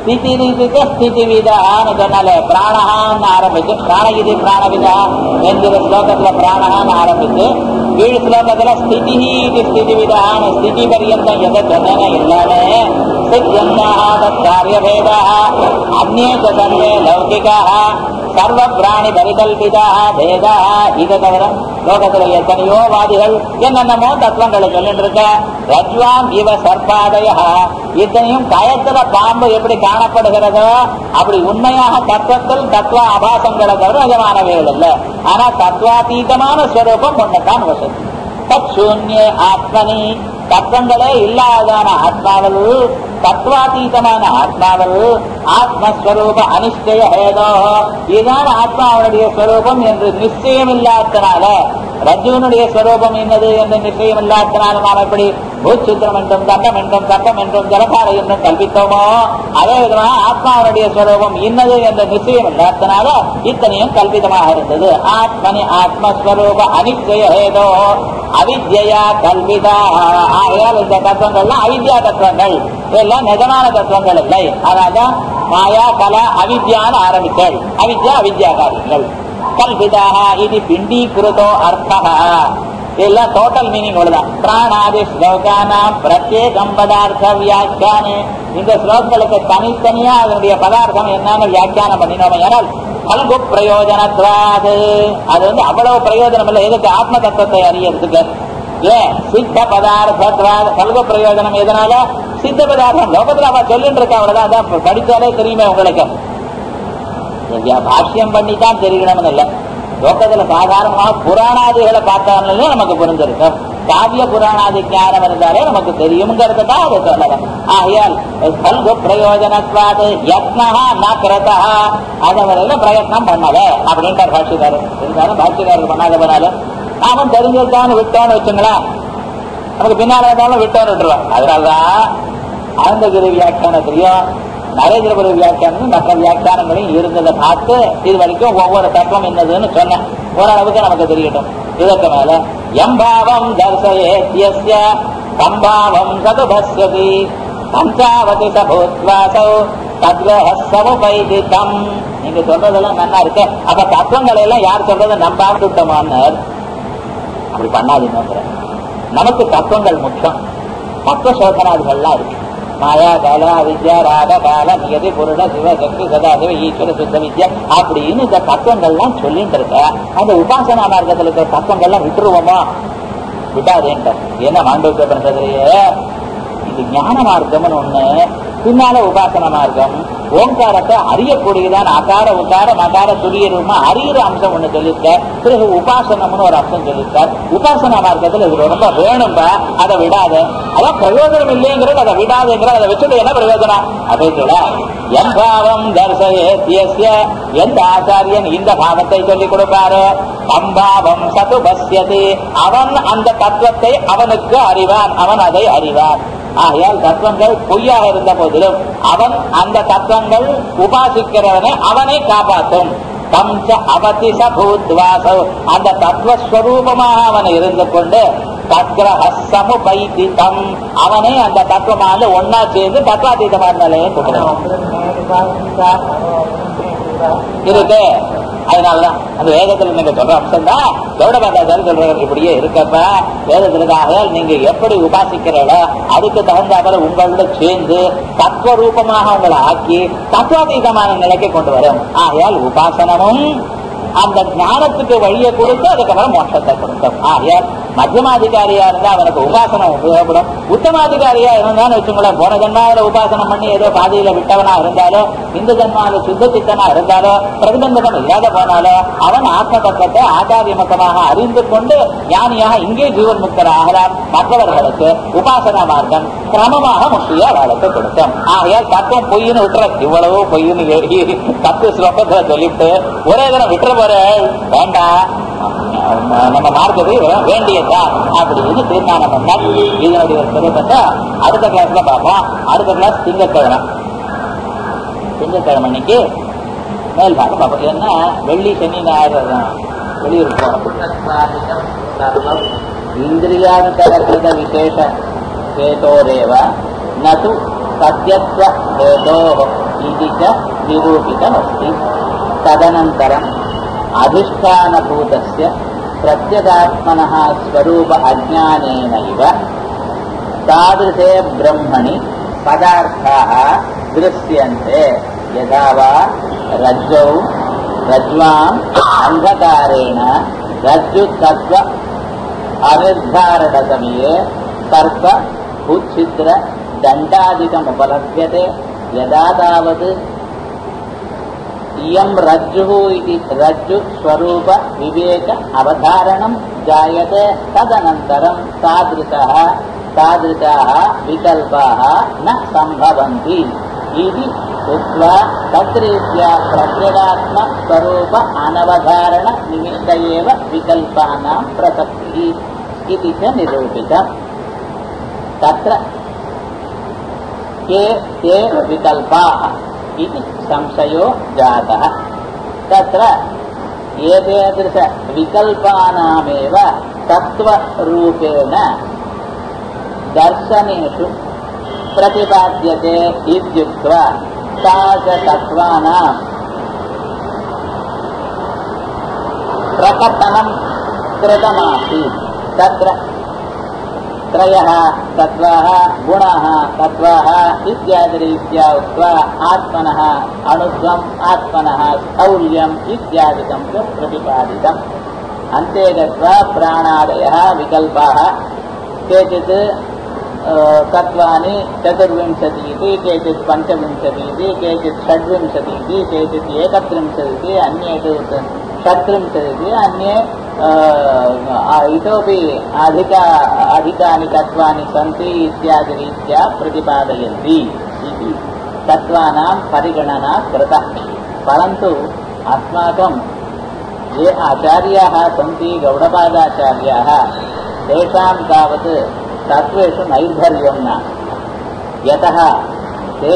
ஸ்திதி ரீதிக்கு ஸ்திதி விதான்னு சொன்னால பிராணஹான்னு ஆரம்பிச்சு பிராணகிதி பிராணவிதா என்கிற ஸ்லோகத்துல பிராணஹான்னு ஆரம்பிச்சு கீழ் ஸ்லோகத்துல ஸ்திதி ஸ்திதி விதான்னு ஸ்திதி பரியந்தம் எதை சொன்னேனே எல்லாமே சித்தியந்தாக காரியபேதா அந்நே சர்வே லௌகிகாக சர்வ பிராணி பரிகல்பிதாக பேதா இதை தவிர லோகத்துல எத்தனையோ வாதிகள் என்னென்னமோ தத்துவங்களை சொல்லிட்டு இருக்க ரஜ்வாம் இவ சர்பாதய இத்தனையும் கயத்துல பாம்பு எப்படி காணப்படுகிறதோ அப்படி உண்மையாக தத்துவத்தில் தத்துவ ஆபாசங்களை தவிர நிஜமானவைகள் இல்லை ஆனா தத்துவாதீதமான ஸ்வரூபம் ஒன்றுதான் வசதி தற்சூன்ய ஆத்மனி தத்துவங்களே இல்லாததான ஆத்மாவில் தத்துவாதீதமான ஆத்மாவில் ஆத்மஸ்வரூப அனிஷ்டய ஹேதோ இதுதான் ஆத்மாவுடைய ஸ்வரூபம் என்று நிச்சயம் இல்லாதனால ரஜுவனுடைய ஸ்வரூபம் என்னது என்று நிச்சயம் இல்லாதனால நாம் எப்படி பூச்சித்திரம் என்றும் தண்டம் என்றும் தட்டம் என்றும் ஜலகாரை என்றும் கல்பித்தோமோ அதே விதமாக ஆத்மாவுடைய ஸ்வரூபம் இன்னது என்ற நிச்சயம் இல்லாதனால இத்தனையும் கல்பிதமாக இருந்தது ஆத்மனி ஆத்மஸ்வரூப அனிச்சய ஹேதோ அவித்யா கல்விதா ஆகையால் இந்த தத்துவங்கள்லாம் அவித்யா தத்துவங்கள் இதெல்லாம் நிஜமான தத்துவங்கள் இல்லை அதான் மாயா கலா அவித்யான்னு ஆரம்பித்தல் அவித்யா அவித்யா காரியங்கள் கல்விதாக இது பிண்டீகிருதோ அர்த்தா இதெல்லாம் டோட்டல் மீனிங் அவ்வளவுதான் பிராணாதி ஸ்லோகானாம் பிரத்யேகம் பதார்த்த வியாக்கியானு இந்த ஸ்லோகங்களுக்கு தனித்தனியா அதனுடைய பதார்த்தம் என்னன்னு வியாக்கியானம் பண்ணினோம் ஏனால் கல்கு பிரயோஜனத்வாது அது வந்து அவ்வளவு பிரயோஜனம் இல்லை எதுக்கு ஆத்ம தத்துவத்தை அறியறதுக்கு ஏன் சித்த பதார்த்தத்வாது கல்கு பிரயோஜனம் எதனால சித்த பதார்த்தம் லோகத்துல அவ சொல்லிட்டு இருக்கா அவ்வளவுதான் அதான் படிச்சாலே தெரியுமே உங்களுக்கு பாஷ்யம் பண்ணி தான் தெரியணும்னு இல்லை லோகத்துல சாதாரணமாக புராணாதிகளை பார்த்தாலே நமக்கு புரிஞ்சிருக்கும் காவிய புராணாதி ஞானம் இருந்தாலே நமக்கு தெரியுங்கிறது தான் அதை சொல்லலாம் ஆகையால் கல்கு பிரயோஜனத்வாது யத்னஹா ந கிரதா அதை வரையில பிரயத்னம் பண்ணல அப்படின்ட்டு பாஷ்யக்காரர் இருந்தாலும் பாஷ்யக்காரர் பண்ணாத போனாலும் நாமும் தெரிஞ்சிருக்கான்னு விட்டோன்னு வச்சுங்களேன் நமக்கு பின்னால இருந்தாலும் விட்டோன்னு விட்டுருவோம் அதனாலதான் ஆனந்தகிரி வியாக்கியானத்திலையும் நரேந்திரபுரி வியாக்கியானம் மற்ற வியாக்கியானங்களையும் இருந்ததை பார்த்து இது வரைக்கும் ஒவ்வொரு தத்துவம் என்னதுன்னு சொன்னேன் ஓரளவுக்கு நமக்கு தெரியட்டும் இதற்கு மேல எம்பாவம் தர்சயேத்யஸ்ய சம்பாவம் சதுபஸ்யதி பஞ்சாவதி சபூத்வாசௌ தத்வஹசமுபைதிதம் நீங்க சொல்றதெல்லாம் நல்லா இருக்கு அப்ப தத்துவங்களை எல்லாம் யார் சொல்றதை நம்பாம விட்டோமான்னு அப்படி பண்ணாதீங்க நமக்கு தத்துவங்கள் முக்கியம் தத்துவ சோதனாதிகள்லாம் இருக்கு மாயா கால அவித்யா ராக கால நியதி புருட சிவ சக்தி சதாசிவ ஈஸ்வர சுத்த வித்யா அப்படின்னு இந்த தத்துவங்கள்லாம் சொல்லிட்டு இருக்க அந்த உபாசனா மார்க்கத்தில் இருக்கிற தத்துவங்கள்லாம் விட்டுருவோமா விட்டாதேன்ட்ட என்ன மாண்டவிக்க பண்றதுலயே இது ஞான மார்க்கம்னு ஒண்ணு பின்னால உபாசன மார்க்கம் ஓங்காரத்தை அறியக்கூடியதான அகார உகார மகார துரிய ரூபமா அறியிற அம்சம் ஒண்ணு சொல்லியிருக்க பிறகு உபாசனம்னு ஒரு அம்சம் சொல்லியிருக்கார் உபாசனா மார்க்கத்துல இது ரொம்ப வேணும்பா அதை விடாத அதான் பிரயோஜனம் இல்லைங்கிறது அதை விடாதுங்கிற அதை வச்சுட்டு என்ன பிரயோஜனம் அப்படின்னு சொல்ல என் பாவம் தர்சயேத்திய எந்த ஆச்சாரியன் இந்த பாவத்தை சொல்லிக் கொடுப்பாரோ சம்பாவம் சது பஸ்யதி அவன் அந்த தத்துவத்தை அவனுக்கு அறிவான் அவன் அதை அறிவான் ஆகையால் தத்துவங்கள் பொய்யாக இருந்த போதிலும் அவன் அந்த தத்துவங்கள் உபாசிக்கிறவனை அவனை காப்பாற்றும் தம்ச அவதிச பூத்வாசவ் அந்த தத்துவஸ்வரூபமாக அவன் இருந்து கொண்டு தத்ரஹசமு பைதிதம் அவனை அந்த தத்துவமாக ஒன்னா சேர்ந்து தத்வாதீதமான நிலையை இருக்கு அதனாலதான் அந்த வேதத்துல நீங்க சொல்ற அம்சம் தான் கௌடபாதாச்சாரி சொல்றாரு இப்படியே இருக்கப்ப வேதத்திற்காக நீங்க எப்படி உபாசிக்கிறீங்களோ அதுக்கு தகுந்தாப்புல உங்களோட சேர்ந்து தத்துவ ரூபமாக உங்களை ஆக்கி தத்துவாதீதமான நிலைக்கு கொண்டு வரும் ஆகையால் உபாசனமும் அந்த ஞானத்துக்கு வழியை கொடுத்து அதுக்கப்புறம் மோட்சத்தை கொடுக்கும் ஆகையால் மத்தியமாதிகாரியா இருந்தா அவனுக்கு உபாசனம் உபயோகப்படும் உத்தமாதிகாரியா இருந்தான்னு வச்சுங்களேன் போன ஜென்மாவில உபாசனம் பண்ணி ஏதோ பாதையில விட்டவனா இருந்தாலும் இந்த ஜென்மாவில சுத்த சித்தனா இருந்தாலோ பிரதிபந்தகம் இல்லாத போனாலோ அவன் ஆத்ம தத்துவத்தை ஆச்சாரியமத்தமாக அறிந்து கொண்டு ஞானியாக இங்கே ஜீவன் முக்தர் ஆகலாம் மற்றவர்களுக்கு உபாசனா மார்க்கம் கிரமமாக முக்கிய அவளுக்கு கொடுக்கும் ஆகையால் தத்துவம் பொய்ன்னு விட்டுற இவ்வளவு பொய்ன்னு எழுதி பத்து ஸ்லோகத்துல சொல்லிட்டு ஒரே தினம் விட்டுற போற வேண்டாம் நம்ம மார்க்கத்தை வேண்டியதா அப்படின்னு தீர்மானம் பண்ணார் இதனுடைய சுரூபத்தை அடுத்த கிளாஸ்ல பார்ப்போம் அடுத்த கிளாஸ் திங்கட்கிழமை திங்கட்கிழமை அன்னைக்கு மேல் பார்க்க பார்ப்போம் ஏன்னா வெள்ளி சனி ஞாயிறு வெளியூர் போகணும் இந்திரியாந்தரகிருத விசேஷ हेतोरेव न तु सत्यत्व हेतोः इति च निरूपितमस्ति तदनन्तरम् अधिष्ठानभूतस्य प्रत्यगात्मनः स्वरूप अज्ञानेनैव तादृशे ब्रह्मणि पदार्थाः दृश्यन्ते यथा वा रज्जौ रज्ज्वाम् अन्धकारेण रज्जुतत्त्व अनिर्धारणसमये सर्प उच्छिद्र दण्डादिकमुपलभ्यते यदा तावत् इयं रज्जुः इति रज्जु स्वरूप विवेक अवधारणं जायते तदनन्तरं तादृशः तादृशाः विकल्पाः न सम्भवन्ति इति उक्त्वा तद्रीत्या प्रत्यगात्मस्वरूप अनवधारणनिमित्त एव विकल्पानां प्रसक्तिः इति च निरूपितम् तत्र के ते विकल्पाः इति संशयो जातः तत्र एतादृशविकल्पानामेव तत्त्वरूपेण दर्शनेषु प्रतिपाद्यते इत्युक्त्वा तादृशतत्त्वानां प्रकटनं कृतमासीत् तत्र त्रयः तत्त्वाः गुणाः तत्त्वाः इत्यादिरीत्या उक्त्वा आत्मनः अणुत्वम् आत्मनः स्थौल्यम् इत्यादिकं च प्रतिपादितम् अन्ते गत्वा प्राणादयः विकल्पाः केचित् तत्त्वानि चतुर्विंशति इति केचित् पञ्चविंशति इति केचित् षड्विंशति इति केचित् एकत्रिंशत् इति अन्ये तु षट्त्रिंशत् इति अन्ये इतोपि अधिक अधिकानि तत्त्वानि सन्ति इत्यादिरीत्या प्रतिपादयन्ति इति तत्त्वानां परिगणना कृता परन्तु अस्माकं ये आचार्याः सन्ति गौडपादाचार्याः तेषां तावत् तत्त्वेषु नैर्भर्यं न यतः ते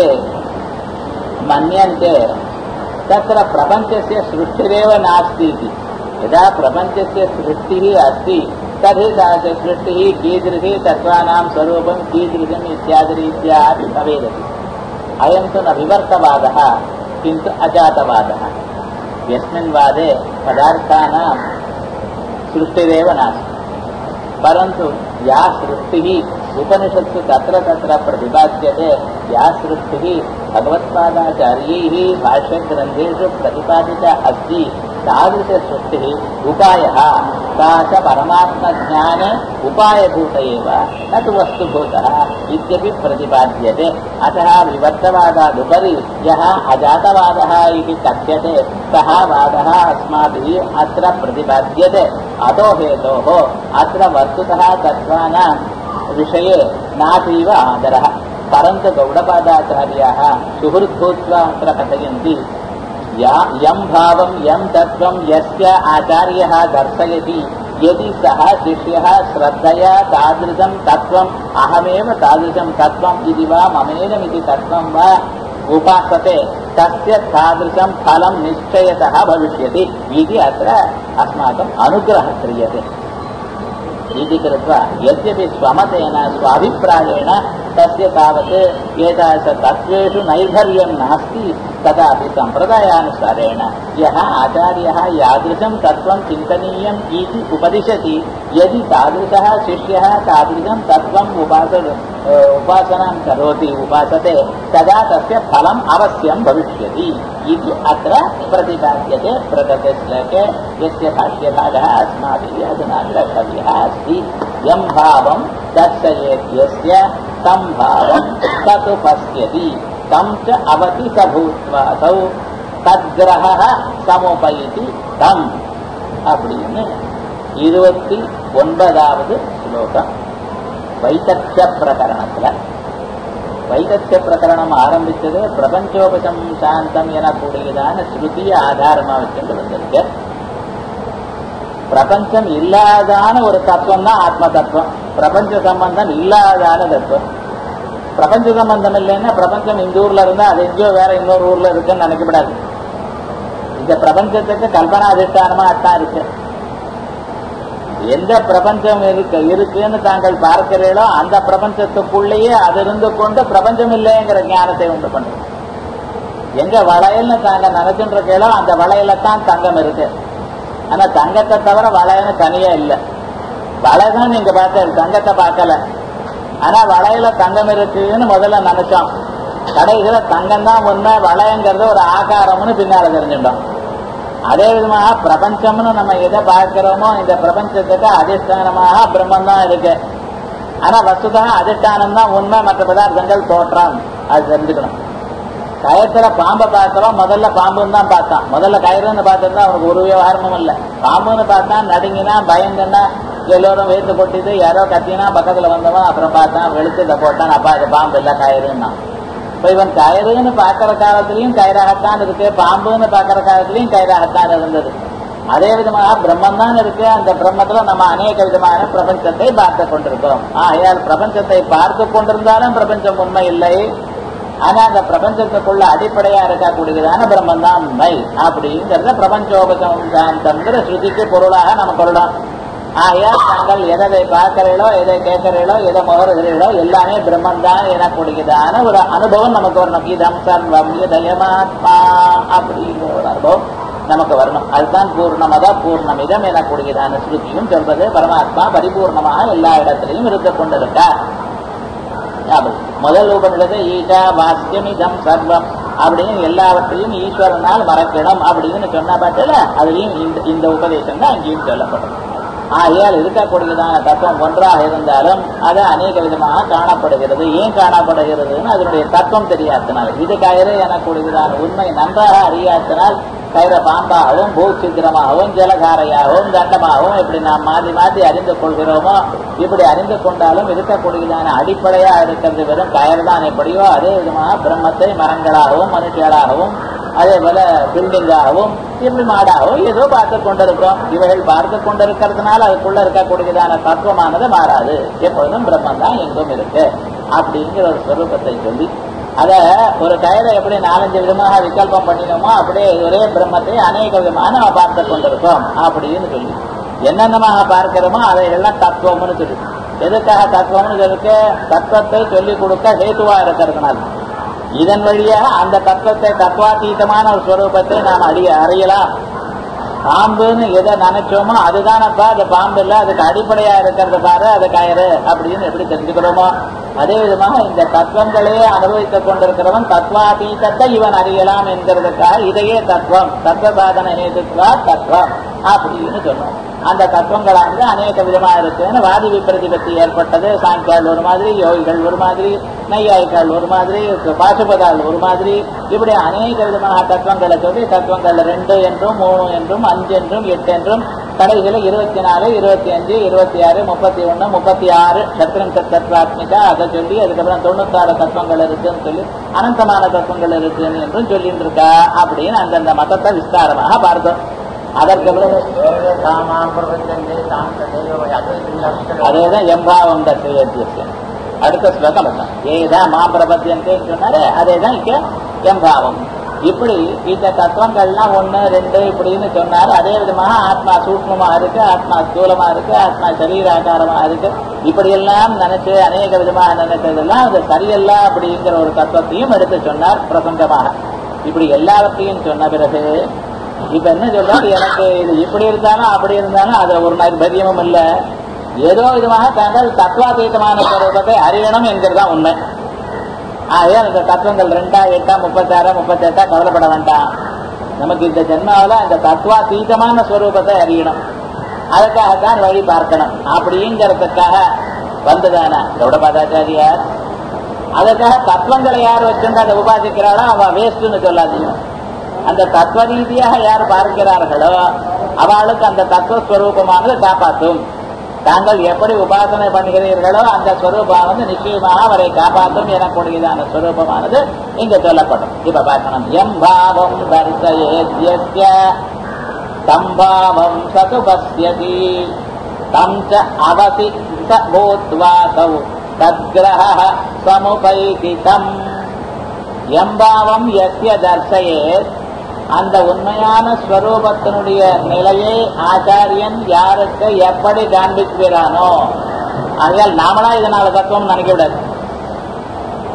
मन्यन्ते तत्र प्रपञ्चस्य सृष्टिरेव नास्ति इति यदा प्रपञ्चस्य सृष्टिः अस्ति तर्हि तादृश सृष्टिः कीदृशी तत्त्वानां स्वरूपं कीदृशम् इत्यादिरीत्या अपि भवेदपि अयं तु न विवर्तवादः किन्तु अजातवादः यस्मिन् वादे पदार्थानां सृष्टिरेव नास्ति परन्तु या सृष्टिः उपनिषत्सु तत्र तत्र प्रतिपाद्यते या सृष्टिः भगवत्पादाचार्यैः भाष्यग्रन्थेषु प्रतिपादिता अस्ति तादृशसृष्टिः उपायः सा च परमात्मज्ञाने उपायभूत एव न तु वस्तुभूतः इत्यपि प्रतिपाद्यते अतः विवर्तवादादुपरि यः अजातवादः इति कथ्यते सः वादः अस्माभिः अत्र प्रतिपाद्यते अतो हेतोः अत्र वस्तुतः तत्त्वानां विषये नातीव आदरः परन्तु गौडपादाचार्याः सुहृद्भूत्वा अत्र कथयन्ति या यं भावं यं तत्त्वं यस्य आचार्यः दर्शयति यदि सः शिष्यः श्रद्धया तादृशं तत्त्वम् अहमेव तादृशं तत्त्वम् इति वा ममेनमिति तत्त्वं वा उपासते तस्य तादृशं फलं निश्चयतः भविष्यति इति अत्र अस्माकम् अनुग्रहः क्रियते इति कृत्वा यद्यपि स्वमतेन स्वाभिप्रायेण तस्य तावत् एतादृशतत्त्वेषु नैर्भर्यं नास्ति तथापि सम्प्रदायानुसारेण यः आचार्यः यादृशं तत्त्वं चिन्तनीयम् इति उपदिशति यदि तादृशः शिष्यः तादृशं तत्त्वम् उपास उपासनां करोति उपासते तदा तस्य फलम् अवश्यं भविष्यति इति अत्र प्रतिपाद्यते प्रगतश्लोके यस्य भाष्यभागः अस्माभिः अधुना द्रष्टव्यः अस्ति यं भावं दर्शयेत् यस्य तं भावं तत् पश्यति तं च अवति स भूत्वासौ தத்கிரக சமுபயதி தம் அப்படின்னு இருபத்தி ஒன்பதாவது ஸ்லோகம் வைத்தட்ச பிரகரணத்துல வைத்தட்ச பிரகரணம் ஆரம்பிச்சது பிரபஞ்சோபசம் சாந்தம் எனக்கூடியதான ஸ்ருதிய ஆதாரமா வச்சுட்டு வந்திருக்கு பிரபஞ்சம் இல்லாதான ஒரு தத்துவம் தான் ஆத்ம தத்துவம் பிரபஞ்ச சம்பந்தம் இல்லாதான தத்துவம் பிரபஞ்ச சம்பந்தம் இல்லைன்னா பிரபஞ்சம் இந்த ஊர்ல இருந்தா அது எங்கேயோ வேற இன்னொரு ஊர்ல இருக்குன்னு நினைக்கப்படாது இந்த பிரபஞ்சத்துக்கு கல்பனா அதிஷ்டானமா அத்தான் இருக்கு எந்த பிரபஞ்சம் இருக்கு இருக்குன்னு தாங்கள் பார்க்கிறீர்களோ அந்த பிரபஞ்சத்துக்குள்ளேயே அது இருந்து கொண்டு பிரபஞ்சம் இல்லைங்கிற ஞானத்தை உண்டு பண்றது எங்க வளையல்னு தாங்க நினைச்சுட்டு இருக்கீங்களோ அந்த வளையல தான் தங்கம் இருக்கு ஆனா தங்கத்தை தவிர வளையல்னு தனியா இல்ல வளையதான் நீங்க பார்த்த தங்கத்தை பார்க்கல ஆனா வளையல தங்கம் இருக்குன்னு முதல்ல நினைச்சோம் கடைசியில தங்கம் தான் உண்மை வளையங்கிறது ஒரு ஆகாரம்னு பின்னால தெரிஞ்சுட்டோம் அதே விதமாக பிரபஞ்சம்னு நம்ம எதை பார்க்கிறோமோ இந்த பிரபஞ்சத்துக்கு அதிஷ்டானமாக பிரம்மம் தான் இருக்கு ஆனா வசுதா அதிஷ்டானம் தான் உண்மை மற்ற பதார்த்தங்கள் தோற்றம் அது தெரிஞ்சுக்கணும் கயத்துல பாம்பை பார்க்கிறோம் முதல்ல பாம்புன்னு தான் பார்த்தான் முதல்ல கயிறுன்னு பார்த்திருந்தா அவனுக்கு ஒரு விவகாரமும் இல்லை பாம்புன்னு பார்த்தா நடுங்கினா பயந்துன்னா எல்லோரும் வேத்து கொட்டிட்டு யாரோ கத்தினா பக்கத்துல வந்தவன் அப்புறம் பார்த்தான் வெளுத்துல போட்டான் அப்பா இது பாம்பு இல்ல கயிறுன்னா இப்ப இவன் கயிறுன்னு பார்க்கிற காலத்திலையும் கயிறாகத்தான் இருக்கு பாம்புன்னு பார்க்கிற காலத்திலையும் கயிறாகத்தான் இருந்தது அதே விதமாக பிரம்மன் தான் இருக்கு அந்த பிரம்மத்துல நம்ம அநேக விதமான பிரபஞ்சத்தை பார்த்து கொண்டிருக்கிறோம் ஆகையால் பிரபஞ்சத்தை பார்த்து கொண்டிருந்தாலும் பிரபஞ்சம் உண்மை இல்லை ஆனா அந்த பிரபஞ்சத்துக்குள்ள அடிப்படையா இருக்கக்கூடியதான பிரம்மன் தான் உண்மை அப்படிங்கிறத பிரபஞ்சோபசம்ங்கிற ஸ்ருதிக்கு பொருளாக நம்ம கொள்ளலாம் ஆகையால் தாங்கள் எதை பார்க்கிறீர்களோ எதை கேட்கிறீர்களோ எதை முகருகிறீர்களோ எல்லாமே பிரம்மன் தான் எனக்கூடியதான ஒரு அனுபவம் நமக்கு வரணும் இதம் சர்வம் இதயமாத்மா அப்படிங்கிற ஒரு அனுபவம் நமக்கு வரணும் அதுதான் பூர்ணமத பூர்ணமிதம் எனக்கூடியதான ஸ்ருதியும் சொல்வது பரமாத்மா பரிபூர்ணமாக எல்லா இடத்திலையும் இருக்க கொண்டிருக்கார் அப்படி முதல் உபநிடத்தை ஈஷா வாஸ்யமிதம் சர்வம் அப்படின்னு எல்லாவற்றையும் ஈஸ்வரனால் மறக்கணும் அப்படின்னு சொன்ன பட்சல அதுலயும் இந்த இந்த உபதேசம் தான் அங்கேயும் சொல்லப்படும் ஆகையால் இருக்கக்கூடியதான தத்துவம் ஒன்றாக இருந்தாலும் அது அநேக விதமாக காணப்படுகிறது ஏன் காணப்படுகிறதுன்னு அதனுடைய தத்துவம் தெரியாதனால் இது கயிறு எனக்கூடியதான உண்மை நன்றாக அறியாதனால் கயிற பாம்பாகவும் பூச்சித்திரமாகவும் ஜலகாரையாகவும் தண்டமாகவும் இப்படி நாம் மாற்றி மாற்றி அறிந்து கொள்கிறோமோ இப்படி அறிந்து கொண்டாலும் இருக்கக்கூடியதான அடிப்படையா இருக்கிறது வெறும் கயிறு தான் எப்படியோ அதே விதமாக பிரம்மத்தை மரங்களாகவும் மனுஷியலாகவும் அதே போல பில்டிங்காகவும் இப்படி மாடாகவும் ஏதோ பார்த்து கொண்டிருக்கிறோம் இவைகள் பார்த்து கொண்டிருக்கிறதுனால அதுக்குள்ள இருக்கக்கூடியதான தத்துவமானது மாறாது எப்பொழுதும் பிரம்மம் தான் எங்கும் இருக்கு அப்படிங்கிற ஒரு ஸ்வரூபத்தை சொல்லி அத ஒரு கயிறை எப்படி நாலஞ்சு விதமாக விகல்பம் பண்ணினோமோ அப்படியே ஒரே பிரம்மத்தை அநேக விதமாக நம்ம பார்த்து கொண்டிருக்கோம் அப்படின்னு சொல்லி என்னென்னமாக பார்க்கிறோமோ அதையெல்லாம் தத்துவம்னு சொல்லி எதுக்காக தத்துவம்னு சொல்லிருக்கு தத்துவத்தை சொல்லிக் கொடுக்க ஹேத்துவா இருக்கிறதுனால இதன் வழியாக அந்த தத்துவத்தை தத்துவாத்தீதமான ஒரு ஸ்வரூபத்தை நாம் அறிய அறியலாம் பாம்புன்னு எதை நினைச்சோமோ அதுதானப்பா அது பாம்பு இல்ல அதுக்கு அடிப்படையா இருக்கிறது பாரு அது கயிறு அப்படின்னு எப்படி தெரிஞ்சுக்கிறோமோ அதே விதமாக இந்த தத்துவங்களே அனுபவித்துக் கொண்டிருக்கிறவன் தத்வாதீதத்தை இவன் அறியலாம் என்கிறதுக்காக இதையே தத்துவம் தத்துவ சாதன ஹேதுத்வா தத்துவம் அப்படின்னு சொன்னோம் அந்த தத்துவங்களானது அநேக விதமா இருக்குன்னு வாதி விப்ரதிபத்தி ஏற்பட்டது சாங்கியால் ஒரு மாதிரி யோகிகள் ஒரு மாதிரி நையாயிகள் ஒரு மாதிரி பாசுபதால் ஒரு மாதிரி இப்படி அநேக விதமான தத்துவங்களை சொல்லி தத்துவங்கள் ரெண்டு என்றும் மூணு என்றும் அஞ்சு என்றும் எட்டு என்றும் கடைசியில் இருபத்தி நாலு இருபத்தி அஞ்சு இருபத்தி ஆறு முப்பத்தி ஒண்ணு முப்பத்தி ஆறு சத்திரம் தத்வாத்மிகா அதை சொல்லி அதுக்கப்புறம் தொண்ணூத்தாறு தத்துவங்கள் இருக்குன்னு சொல்லி அனந்தமான தத்துவங்கள் இருக்குன்னு என்றும் சொல்லிட்டு இருக்கா அப்படின்னு அந்தந்த மதத்தை விஸ்தாரமாக பார்த்தோம் அதற்கு அதேதான் எம்பாவம் தத்துவம் அடுத்த ஸ்லோகம் அதான் ஏதான் மாபிரபத்தியன்னு சொன்னாரு அதேதான் இங்க எம்பாவம் இப்படி இந்த தத்துவங்கள்லாம் ஒண்ணு ரெண்டு இப்படின்னு சொன்னாரு அதே விதமாக ஆத்மா சூக்மமா இருக்கு ஆத்மா ஸ்தூலமா இருக்கு ஆத்மா சரீராகாரமா இருக்கு இப்படி எல்லாம் நினைச்சு அநேக விதமாக நினைச்சதெல்லாம் அது சரியல்ல அப்படிங்கிற ஒரு தத்துவத்தையும் எடுத்து சொன்னார் பிரசங்கமாக இப்படி எல்லாவற்றையும் சொன்ன பிறகு இப்ப என்ன சொல்றாரு எனக்கு இது இப்படி இருந்தாலும் அப்படி இருந்தாலும் அது ஒரு நைர்பரியமும் இல்ல ஏதோ விதமாக தாங்கள் தத்துவாதீதமான ஸ்வரூபத்தை அறியணும் என்கிறதுதான் உண்மை ஆகவே அந்த தத்துவங்கள் ரெண்டா எட்டா முப்பத்தாறு முப்பத்தெட்டா கவலைப்பட வேண்டாம் நமக்கு இந்த ஜென்மாவில் இந்த தத்துவாதீதமான ஸ்வரூபத்தை அறியணும் அதுக்காகத்தான் வழி பார்க்கணும் அப்படிங்கிறதுக்காக வந்ததான கௌடபாதாச்சாரியார் அதுக்காக தத்துவங்களை யார் வச்சிருந்து அதை உபாசிக்கிறாளோ அவ வேஸ்ட்னு சொல்லாதீங்க அந்த தத்துவ ரீதியாக யார் பார்க்கிறார்களோ அவளுக்கு அந்த தத்துவஸ்வரூபமானது காப்பாற்றும் தாங்கள் எப்படி உபாசனை பண்ணுகிறீர்களோ அந்த ஸ்வரூபமானது நிச்சயமாக அவரை காப்பாற்றும் எனக்கூடியதான ஸ்வரூபமானது இங்க சொல்லப்படும் இப்ப பார்க்கணும் எம் பாவம் தர்சயேத்ய தம்பாவம் சது பசியதி தம் ச அவசி ச பூத்வாசௌ தத்கிரஹ சமுபைதி தம் எம்பாவம் எஸ்ய தர்சையே அந்த உண்மையான ஸ்வரூபத்தினுடைய நிலையை ஆச்சாரியன் யாருக்கு எப்படி காண்பிக்கிறானோ ஆகையால் நாமளா இதனால தத்துவம் நினைக்க விடாது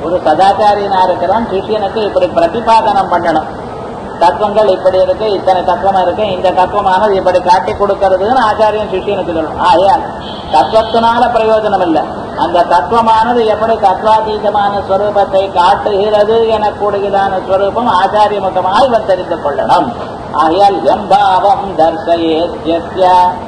ஒரு சதாச்சாரியனா இருக்கிறவன் சிஷியனுக்கு இப்படி பிரதிபாதனம் பண்ணணும் தத்துவங்கள் இப்படி இருக்கு இத்தனை தத்துவம் இருக்கு இந்த தத்துவமானது இப்படி காட்டி கொடுக்கறதுன்னு ஆச்சாரியன் சிஷியனுக்கு சொல்லணும் ஆயால் தத்துவத்தினால பிரயோஜனம் இல்லை அந்த தத்துவமானது எப்படி தத்வாதீதமான ஸ்வரூபத்தை காட்டுகிறது எனக்கூடியதான ஸ்வரூபம் ஆச்சாரிய முகமாக இவன் தெரிந்து கொள்ளணும் ஆகையால் எம்பாவம் தர்சயேத்ய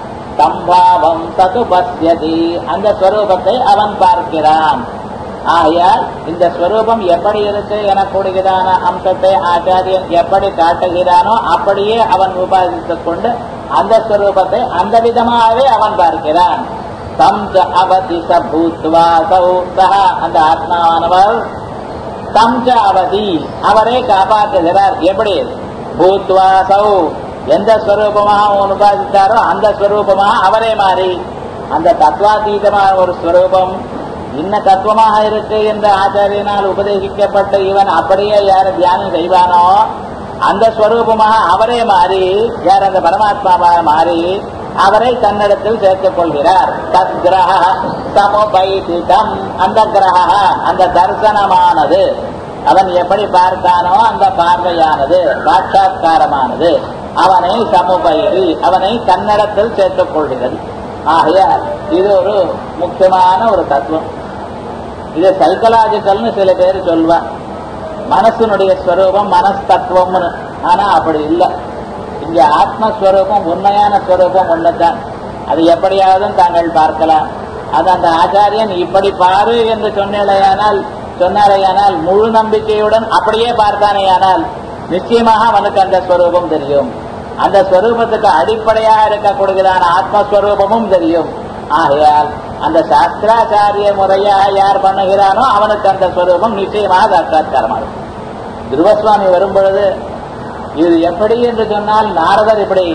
சம்பாவம் தது பசியதி அந்த ஸ்வரூபத்தை அவன் பார்க்கிறான் ஆகையால் இந்த ஸ்வரூபம் எப்படி இருக்கு எனக்கூடியதான அம்சத்தை ஆச்சாரியன் எப்படி காட்டுகிறானோ அப்படியே அவன் உபாதித்துக் கொண்டு அந்த ஸ்வரூபத்தை அந்த விதமாகவே அவன் பார்க்கிறான் தம் அவதி பூத்வா சௌ சஹ அந்த ஆத்மாவானவர் தம் அவதி அவரை காப்பாற்றுகிறார் எப்படி பூத்வா சௌ எந்த ஸ்வரூபமாக அவன் உபாதித்தாரோ அந்த ஸ்வரூபமாக அவரே மாறி அந்த தத்வாதீதமான ஒரு ஸ்வரூபம் இன்ன தத்துவமாக இருக்கு என்று ஆச்சாரியனால் உபதேசிக்கப்பட்ட இவன் அப்படியே யார் தியானம் செய்வானோ அந்த ஸ்வரூபமாக அவரே மாறி யார் அந்த பரமாத்மாவாக மாறி அவரை தன்னிடத்தில் சேர்த்துக் கொள்கிறார் தத் கிரக சமுபைதிதம் அந்த கிரக அந்த தர்சனமானது அவன் எப்படி பார்த்தானோ அந்த பார்வையானது சாட்சா்காரமானது அவனை சமுபைதி அவனை தன்னிடத்தில் சேர்த்துக் கொள்கிறது ஆகையால் இது ஒரு முக்கியமான ஒரு தத்துவம் இது சைக்கலாஜிக்கல்னு சில பேர் சொல்வா மனசுனுடைய ஸ்வரூபம் மனஸ்தத்துவம்னு ஆனா அப்படி இல்லை இங்க ஆத்மஸ்வரூபம் உண்மையான ஸ்வரூபம் ஒண்ணுதான் அது எப்படியாவது தாங்கள் பார்க்கலாம் அது அந்த ஆச்சாரியன் இப்படி பாரு என்று சொன்னேயானால் சொன்னாரேயானால் முழு நம்பிக்கையுடன் அப்படியே பார்த்தானேயானால் நிச்சயமாக அவனுக்கு அந்த ஸ்வரூபம் தெரியும் அந்த ஸ்வரூபத்துக்கு அடிப்படையாக இருக்கக்கூடியதான ஆத்மஸ்வரூபமும் தெரியும் ஆகையால் அந்த சாஸ்திராச்சாரிய முறையாக யார் பண்ணுகிறானோ அவனுக்கு அந்த ஸ்வரூபம் நிச்சயமாக சாட்சாத்காரமாகும் துருவசுவாமி வரும் பொழுது இது எப்படி என்று சொன்னால் நாரதர் இப்படி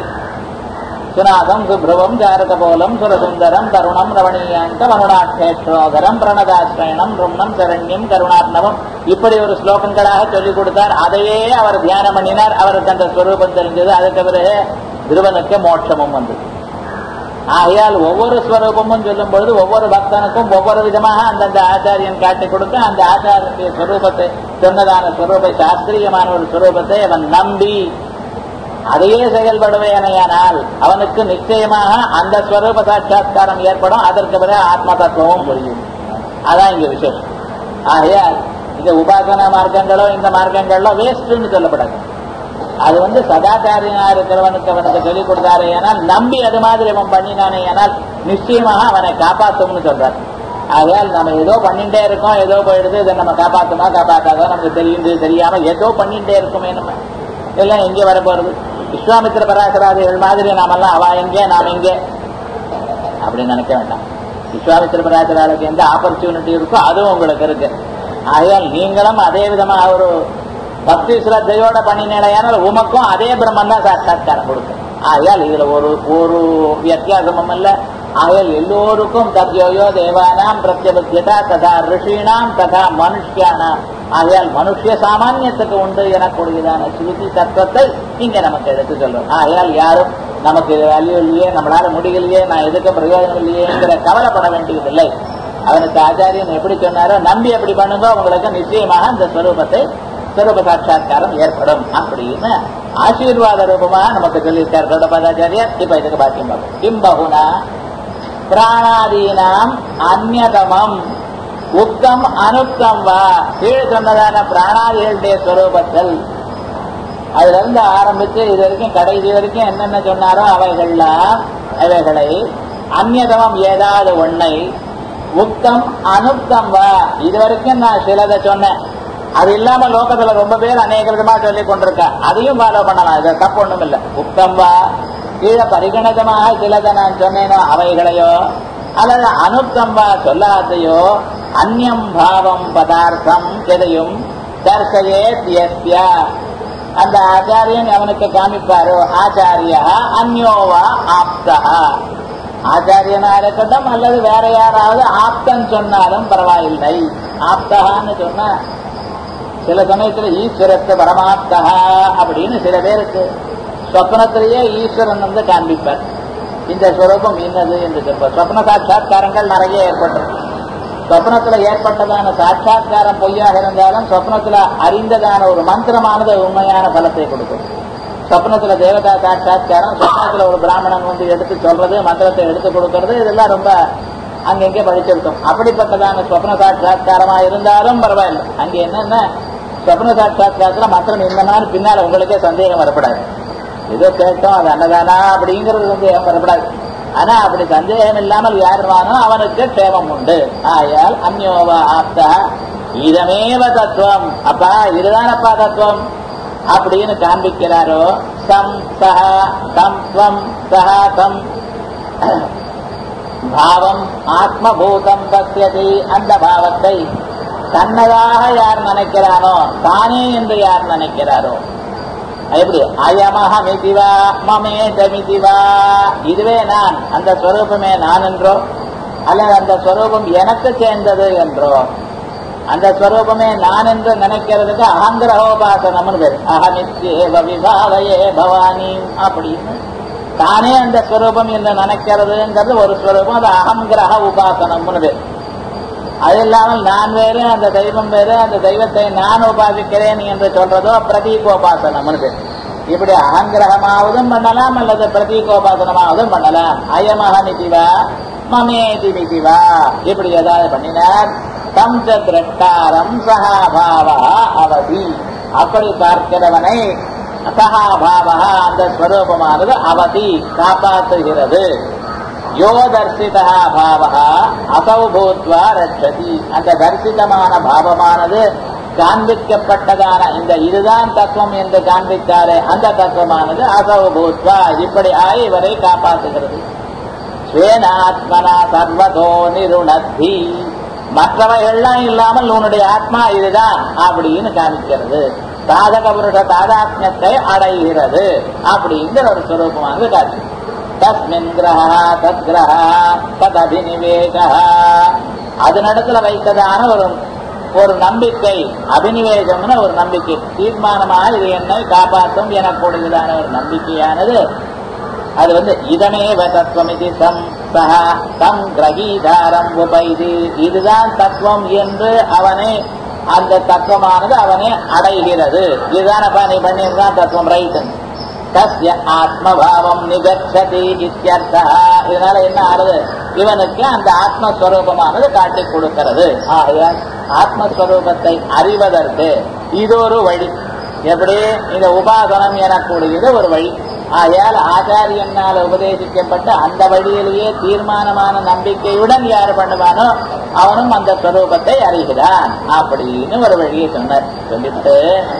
சுனாதம் சுப்ரவம் ஜாரத போலம் சுரசுந்தரம் தருணம் ரவணீயாந்த மனுநாட்சேத்ரோதரம் பிரணதாஸ்ரயணம் ரும்ணம் சரண்யம் கருணாத்னவம் இப்படி ஒரு ஸ்லோகங்களாக சொல்லிக் கொடுத்தார் அதையே அவர் தியானம் பண்ணினார் அவருக்கு அந்த ஸ்வரூபம் தெரிஞ்சது அதுக்கு பிறகு திருவனுக்கு மோட்சமும் வந்தது ஆகையால் ஒவ்வொரு ஸ்வரூபமும் சொல்லும் பொழுது ஒவ்வொரு பக்தனுக்கும் ஒவ்வொரு விதமாக அந்தந்த ஆச்சாரியன் காட்டி கொடுக்க அந்த ஆச்சாரியனுடைய ஸ்வரூபத்தை சொன்னதான ஸ்வரூப சாஸ்திரியமான ஒரு ஸ்வரூபத்தை அவன் நம்பி அதையே செயல்படுவேனையானால் அவனுக்கு நிச்சயமாக அந்த ஸ்வரூப சாட்சா்காரம் ஏற்படும் அதற்கு பிறகு ஆத்ம தத்துவமும் புரியும் அதான் இங்க விசேஷம் ஆகையால் இந்த உபாசன மார்க்கங்களோ இந்த மார்க்கங்களோ வேஸ்ட்னு சொல்லப்படாது அது வந்து சதாச்சாரியனா இருக்கிறவனுக்கு அவனுக்கு சொல்லிக் கொடுத்தாரு ஏனால் நம்பி அது மாதிரி அவன் பண்ணினானே ஏனால் நிச்சயமாக அவனை காப்பாற்றும்னு சொல்றார் ஆகையால் நம்ம ஏதோ பண்ணிட்டே இருக்கோம் ஏதோ போயிடுது இதை நம்ம காப்பாற்றுமா காப்பாற்றாதோ நமக்கு தெரியுது தெரியாம ஏதோ பண்ணிட்டே இருக்குமே நம்ம எல்லாம் எங்கே வரப்போறது விஸ்வாமித்திர பராசராதிகள் மாதிரி நாமெல்லாம் அவ எங்கே நாம் எங்கே அப்படின்னு நினைக்க வேண்டாம் விஸ்வாமித்திர பராசராளுக்கு எந்த ஆப்பர்ச்சுனிட்டி இருக்கோ அதுவும் உங்களுக்கு இருக்கு ஆகையால் நீங்களும் அதே விதமாக ஒரு பக்தி சிரத்தையோட பண்ணினேனால் உமக்கும் அதே பிரம்மன் தான் சாட்சாத்காரம் கொடுக்கும் ஆகையால் இதுல ஒரு ஒரு வித்தியாசமும் இல்ல ஆகையால் எல்லோருக்கும் தத்யோயோ தேவானாம் பிரத்யபத்தியதா ததா ரிஷீனாம் ததா மனுஷியானாம் ஆகையால் மனுஷிய சாமானியத்துக்கு உண்டு எனக்கூடியதான ஸ்ருதி தத்துவத்தை இங்க நமக்கு எடுத்து சொல்றோம் ஆகையால் யாரும் நமக்கு இது வேல்யூ இல்லையே நம்மளால முடியலையே நான் எதுக்கும் பிரயோஜனம் இல்லையேங்கிற கவலைப்பட வேண்டியதில்லை அவனுக்கு ஆச்சாரியன் எப்படி சொன்னாரோ நம்பி எப்படி பண்ணுங்க உங்களுக்கு நிச்சயமாக அந்த ஸ்வரூபத்தை ஸ்வரூப சாட்சா்காரம் ஏற்படும் அப்படின்னு ஆசீர்வாத ரூபமா நமக்கு சொல்லியிருக்கார் கௌடபாதாச்சாரியர் இப்ப இதுக்கு பாக்கியம் பார்ப்போம் கிம் பகுனா பிராணாதீனாம் அந்நதமம் உத்தம் அனுத்தம் வா கீழே சொன்னதான பிராணாதிகளுடைய ஸ்வரூபத்தில் அதுல இருந்து ஆரம்பிச்சு இது வரைக்கும் கடைசி வரைக்கும் என்னென்ன சொன்னாரோ அவைகள்லாம் அவைகளை அந்நதமம் ஏதாவது ஒன்னை உத்தம் அனுத்தம் வா இது வரைக்கும் நான் சிலதை சொன்னேன் அது இல்லாம லோகத்துல ரொம்ப பேர் அநேக விதமா சொல்லி கொண்டிருக்கா அதையும் ஃபாலோ பண்ணலாம் இது தப்பு ஒண்ணும் இல்ல உத்தம் வா கீழே பரிகணிதமாக சிலதை நான் சொன்னேனோ அவைகளையோ அல்லது அனுத்தம் வா சொல்லாதையோ அந்யம் பாவம் பதார்த்தம் எதையும் தர்சயே அந்த ஆச்சாரியன் அவனுக்கு காமிப்பாரோ ஆச்சாரியா அந்யோவா ஆப்தா ஆச்சாரியனா இருக்கட்டும் அல்லது வேற யாராவது ஆப்தன் சொன்னாலும் பரவாயில்லை ஆப்தகான்னு சொன்னா சில சமயத்துல ஈஸ்வரத்து பரமாப்தா அப்படின்னு சில பேருக்கு சொப்னத்திலேயே ஈஸ்வரன் வந்து காண்பிப்பார் இந்த ஸ்வரூபம் இன்னது என்று சொல்வார் சொப்ன சாட்சா்காரங்கள் நிறைய ஏற்பட்டிருக்கு சொப்னத்துல ஏற்பட்டதான சாட்சா்காரம் பொய்யாக இருந்தாலும் சொப்னத்துல அறிந்ததான ஒரு மந்திரமானது உண்மையான பலத்தை கொடுக்கும் சொப்னத்துல தேவதா சாட்சா்காரம் சொப்னத்துல ஒரு பிராமணன் வந்து எடுத்து சொல்றது மந்திரத்தை எடுத்து கொடுக்கறது இதெல்லாம் ரொம்ப அங்கங்கே படிச்சிருக்கும் அப்படிப்பட்டதான சொப்ன சாட்சா்காரமா இருந்தாலும் பரவாயில்லை அங்க என்னன்னா சொப்ன சாட்சா்காரத்துல மந்திரம் என்னன்னு பின்னால உங்களுக்கே சந்தேகம் வரப்படாது ஏதோ கேட்டோம் அது அன்னதானா அப்படிங்கிறது சந்தேகம் வரப்படாது ஆனா அப்படி சந்தேகம் இல்லாமல் யாருவானோ அவனுக்கு க்ஷேமம் உண்டு ஆயால் அந்யோவ ஆப்தா இதமேவ தத்துவம் அப்பா இதுதானப்பா தத்துவம் அப்படின்னு காண்பிக்கிறாரோ சம் சஹ தம் ஸ்வம் சஹ தம் பாவம் ஆத்மபூதம் பசியதி அந்த பாவத்தை தன்னதாக யார் நினைக்கிறானோ தானே என்று யார் நினைக்கிறாரோ எப்படி அயமஹமிதிவா மமேதமிதிவா இதுவே நான் அந்த ஸ்வரூபமே நான் என்றோ அல்லது அந்த ஸ்வரூபம் எனக்கு சேர்ந்தது என்றோ அந்த ஸ்வரூபமே நான் என்று நினைக்கிறதுக்கு அகங்கிரகோபாசனம்னு பேர் அகமித்யேவ விபாவையே பவானி அப்படின்னு தானே அந்த ஸ்வரூபம் என்று நினைக்கிறதுங்கிறது ஒரு ஸ்வரூபம் அது அகங்கிரக உபாசனம்னு பேர் அது இல்லாமல் நான் வேறு அந்த தெய்வம் வேறு அந்த தெய்வத்தை நான் உபாசிக்கிறேன் என்று சொல்றதோ பிரதீகோபாசனம்னு பேர் இப்படி அகங்கிரகமாவதும் பண்ணலாம் அல்லது பிரதீகோபாசனமாவதும் பண்ணலாம் அயமகமிதிவா மமேதி மிதிவா இப்படி ஏதாவது பண்ணினார் தம் திரட்டாரம் சகாபாவா அவதி அப்படி பார்க்கிறவனை சகாபாவா அந்த ஸ்வரூபமானது அவதி காப்பாற்றுகிறது யோ தர்சிதா பாவா அசௌ பூத்வா ரட்சதி அந்த தரிசிதமான பாவமானது காண்பிக்கப்பட்டதான இந்த இதுதான் தத்துவம் என்று காண்பித்தாரே அந்த தத்துவமானது அசௌ பூத்வா இப்படி ஆகி இவரை காப்பாற்றுகிறது ஸ்வேனாத்மனா சர்வதோ நிருணத்தி மற்றவைகள்லாம் இல்லாமல் உன்னுடைய ஆத்மா இதுதான் அப்படின்னு காமிக்கிறது சாதக புருஷ தாதாத்மியத்தை அடைகிறது அப்படிங்கிற ஒரு சுரூபமானது காட்சி தஸ்மின் கிரகா தத் கிரகா தத் அபினிவேக அதனிடத்துல வைத்ததான ஒரு ஒரு நம்பிக்கை அபினிவேகம்னு ஒரு நம்பிக்கை தீர்மானமாக இது என்னை காப்பாற்றும் எனக்கூடியதான ஒரு நம்பிக்கையானது அது வந்து இதமேவ தத்துவம் இது சம் சஹா தம் கிரகீதாரம் உபைது இதுதான் தத்துவம் என்று அவனை அந்த தத்துவமானது அவனை அடைகிறது இதுதானப்பா நீ பண்ணியிருந்தான் தத்துவம் ரைட்டு தஸ்ய ஆத்மபாவம் நிகச்சதி இத்தியர்த்தா இதனால என்ன ஆறுது இவனுக்கு அந்த ஆத்மஸ்வரூபமானது காட்டிக் கொடுக்கிறது ஆகையால் ஆத்மஸ்வரூபத்தை அறிவதற்கு இது ஒரு வழி எப்படி இந்த உபாசனம் எனக்கூடியது ஒரு வழி ஆகையால் ஆச்சாரியனால் உபதேசிக்கப்பட்ட அந்த வழியிலேயே தீர்மானமான நம்பிக்கையுடன் யார் பண்ணுவானோ அவனும் அந்த ஸ்வரூபத்தை அறிகிறான் அப்படின்னு ஒரு வழியை சொன்னார் சொல்லிட்டு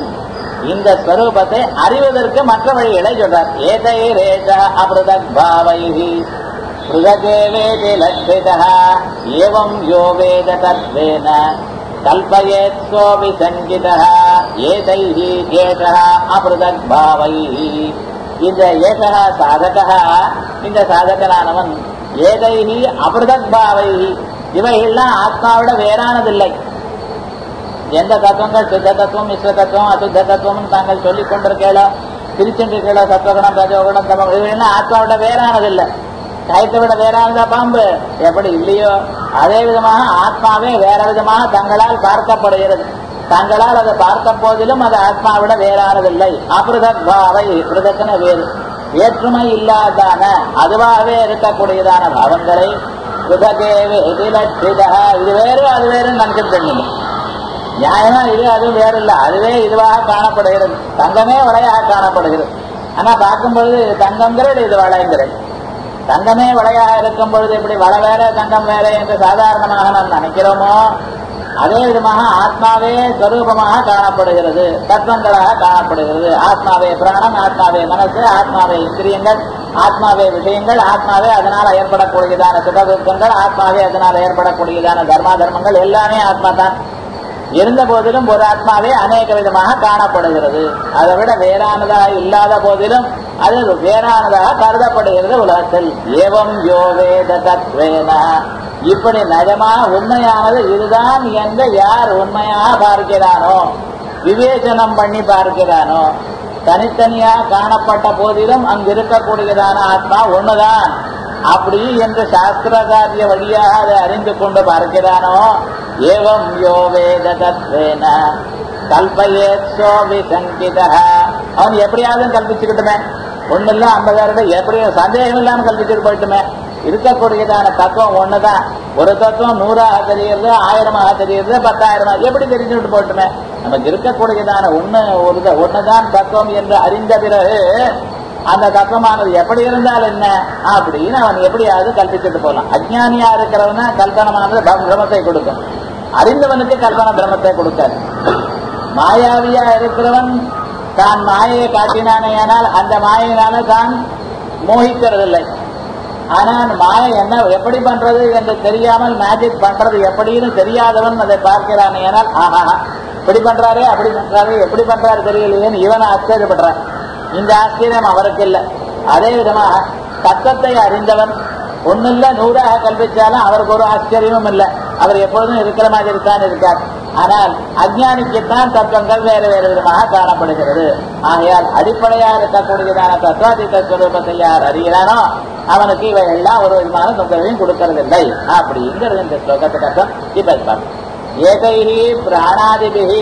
இந்த ஸ்வரூபத்தை அறிவதற்கு மற்ற வழிகளை சொல்றார் ஏதை ரேஷ அபிருதக் பாவைஹி பிருகதேவேதி லட்சிதா ஏவம் யோ வேத தத்வேன கல்பயேத் சோபி சங்கிதா ஏதைஹி ஏஷா அபிருதக் பாவைஹி இந்த ஏஷா சாதகா இந்த சாதகனானவன் ஏதைஹி அபிருதக் பாவைஹி இவைகள்லாம் ஆத்மாவிட வேறானதில்லை எந்த தத்துவங்கள் சுத்த தத்துவம் மிஸ்ர தத்துவம் அசுத்த தத்துவம் தாங்கள் சொல்லிக் கொண்டிருக்கீளோ பிரிச்சுருக்கீளோ சத்வகுணம் ரஜோகுணம் தமம் இவையெல்லாம் ஆத்மாவிட வேறானதில்லை கயத்தை விட வேறானதா பாம்பு எப்படி இல்லையோ அதே விதமாக ஆத்மாவே வேற விதமாக தங்களால் பார்க்கப்படுகிறது தங்களால் அதை பார்த்த போதிலும் அது ஆத்மாவிட வேறானதில்லை அபிருதக் பாவை பிருதக்கன வேறு வேற்றுமை இல்லாதான அதுவாகவே இருக்கக்கூடியதான பாவங்களை பிருதகேவே எதிலட்சிதா இது வேறு அது வேறு நினைச்சிட்டு நியாயமா இது அது வேற இல்ல அதுவே இதுவாக காணப்படுகிறது தங்கமே வளையாக காணப்படுகிறது ஆனா பார்க்கும் பொழுது தங்கம்ங்கிறது இது வளைங்கிறது தங்கமே வளையாக இருக்கும் பொழுது இப்படி வள வேற தங்கம் வேற என்று சாதாரணமாக நாம் நினைக்கிறோமோ அதே விதமாக ஆத்மாவே ஸ்வரூபமாக காணப்படுகிறது தத்துவங்களாக காணப்படுகிறது ஆத்மாவே பிராணம் ஆத்மாவே மனசு ஆத்மாவே இந்திரியங்கள் ஆத்மாவே விஷயங்கள் ஆத்மாவே அதனால் ஏற்படக்கூடியதான சுகதுக்கங்கள் ஆத்மாவே அதனால் ஏற்படக்கூடியதான தர்மா தர்மங்கள் எல்லாமே ஆத்மா தான் இருந்த போதிலும் ஒரு ஆத்மாவே அநேக விதமாக காணப்படுகிறது அதை விட வேறானதாக இல்லாத போதிலும் அது வேறானதாக கருதப்படுகிறது உலகத்தில் ஏவம் யோவேத தத்வேன இப்படி நிஜமா உண்மையானது இதுதான் என்று யார் உண்மையாக பார்க்கிறானோ விவேச்சனம் பண்ணி பார்க்கிறானோ தனித்தனியாக காணப்பட்ட போதிலும் அங்கு இருக்கக்கூடியதான ஆத்மா ஒண்ணுதான் அப்படி என்று சாஸ்திரகாரிய வழியாக அதை அறிந்து கொண்டு பார்க்கிறானோ ஏவம் யோ வேத தத்வேன கல்பயேத்சோ விசங்கிதா அவன் எப்படியாவது கல்பிச்சுக்கிட்டுமே ஒண்ணு இல்ல ஐம்பதாயிரம் எப்படி சந்தேகம் இல்லாம கல்பிச்சுட்டு போயிட்டுமே இருக்கக்கூடியதான தத்துவம் ஒண்ணுதான் ஒரு தத்துவம் நூறாக தெரியுது ஆயிரமாக தெரியுது பத்தாயிரமா எப்படி தெரிஞ்சுட்டு போட்டுமே நமக்கு இருக்கக்கூடியதான ஒண்ணு ஒரு ஒண்ணுதான் தத்துவம் என்று அறிந்த பிறகு அந்த தத்துவமானது எப்படி இருந்தால் என்ன அப்படின்னு அவன் எப்படியாவது கல்பிச்சுட்டு போலாம் அஜ்ஞானியா இருக்கிறவன கல்பனமானது பிரமத்தை கொடுக்கும் அறிந்தவனுக்கு கல்பன பிரமத்தை கொடுக்காது மாயாவியா இருக்கிறவன் தான் மாயையை காட்டினானேயானால் அந்த மாயினால தான் மோகிக்கிறதில்லை ஆனால் மாயை என்ன எப்படி பண்றது என்று தெரியாமல் மேஜிக் பண்றது எப்படின்னு தெரியாதவன் அதை பார்க்கிறானேயானால் ஆஹா இப்படி பண்றாரே அப்படி பண்றாரு எப்படி பண்றாரு தெரியலையேன்னு இவன் ஆச்சரியப்படுறான் இந்த ஆச்சரியம் அவருக்கு இல்லை அதே விதமாக தத்துவத்தை அறிந்தவன் ஒன்னுல்ல நூறாக கல்விச்சாலும் அவருக்கு ஒரு ஆச்சரியமும் இல்லை அவர் எப்பொழுதும் இருக்கிற மாதிரி தான் இருக்கார் ஆனால் அஜானிக்குத்தான் தத்துவங்கள் வேறு வேறு விதமாக காணப்படுகிறது ஆகையால் அடிப்படையாக இருக்கக்கூடியதான தத்துவாதித்த ஸ்வரூபத்தை யார் அறிகிறானோ அவனுக்கு இவை எல்லாம் ஒரு விதமான தொந்தரவையும் கொடுக்கறதில்லை அப்படிங்கிறது இந்த ஸ்லோகத்துக்கு அர்த்தம் இப்ப ஏகைஹி பிராணாதிபிகி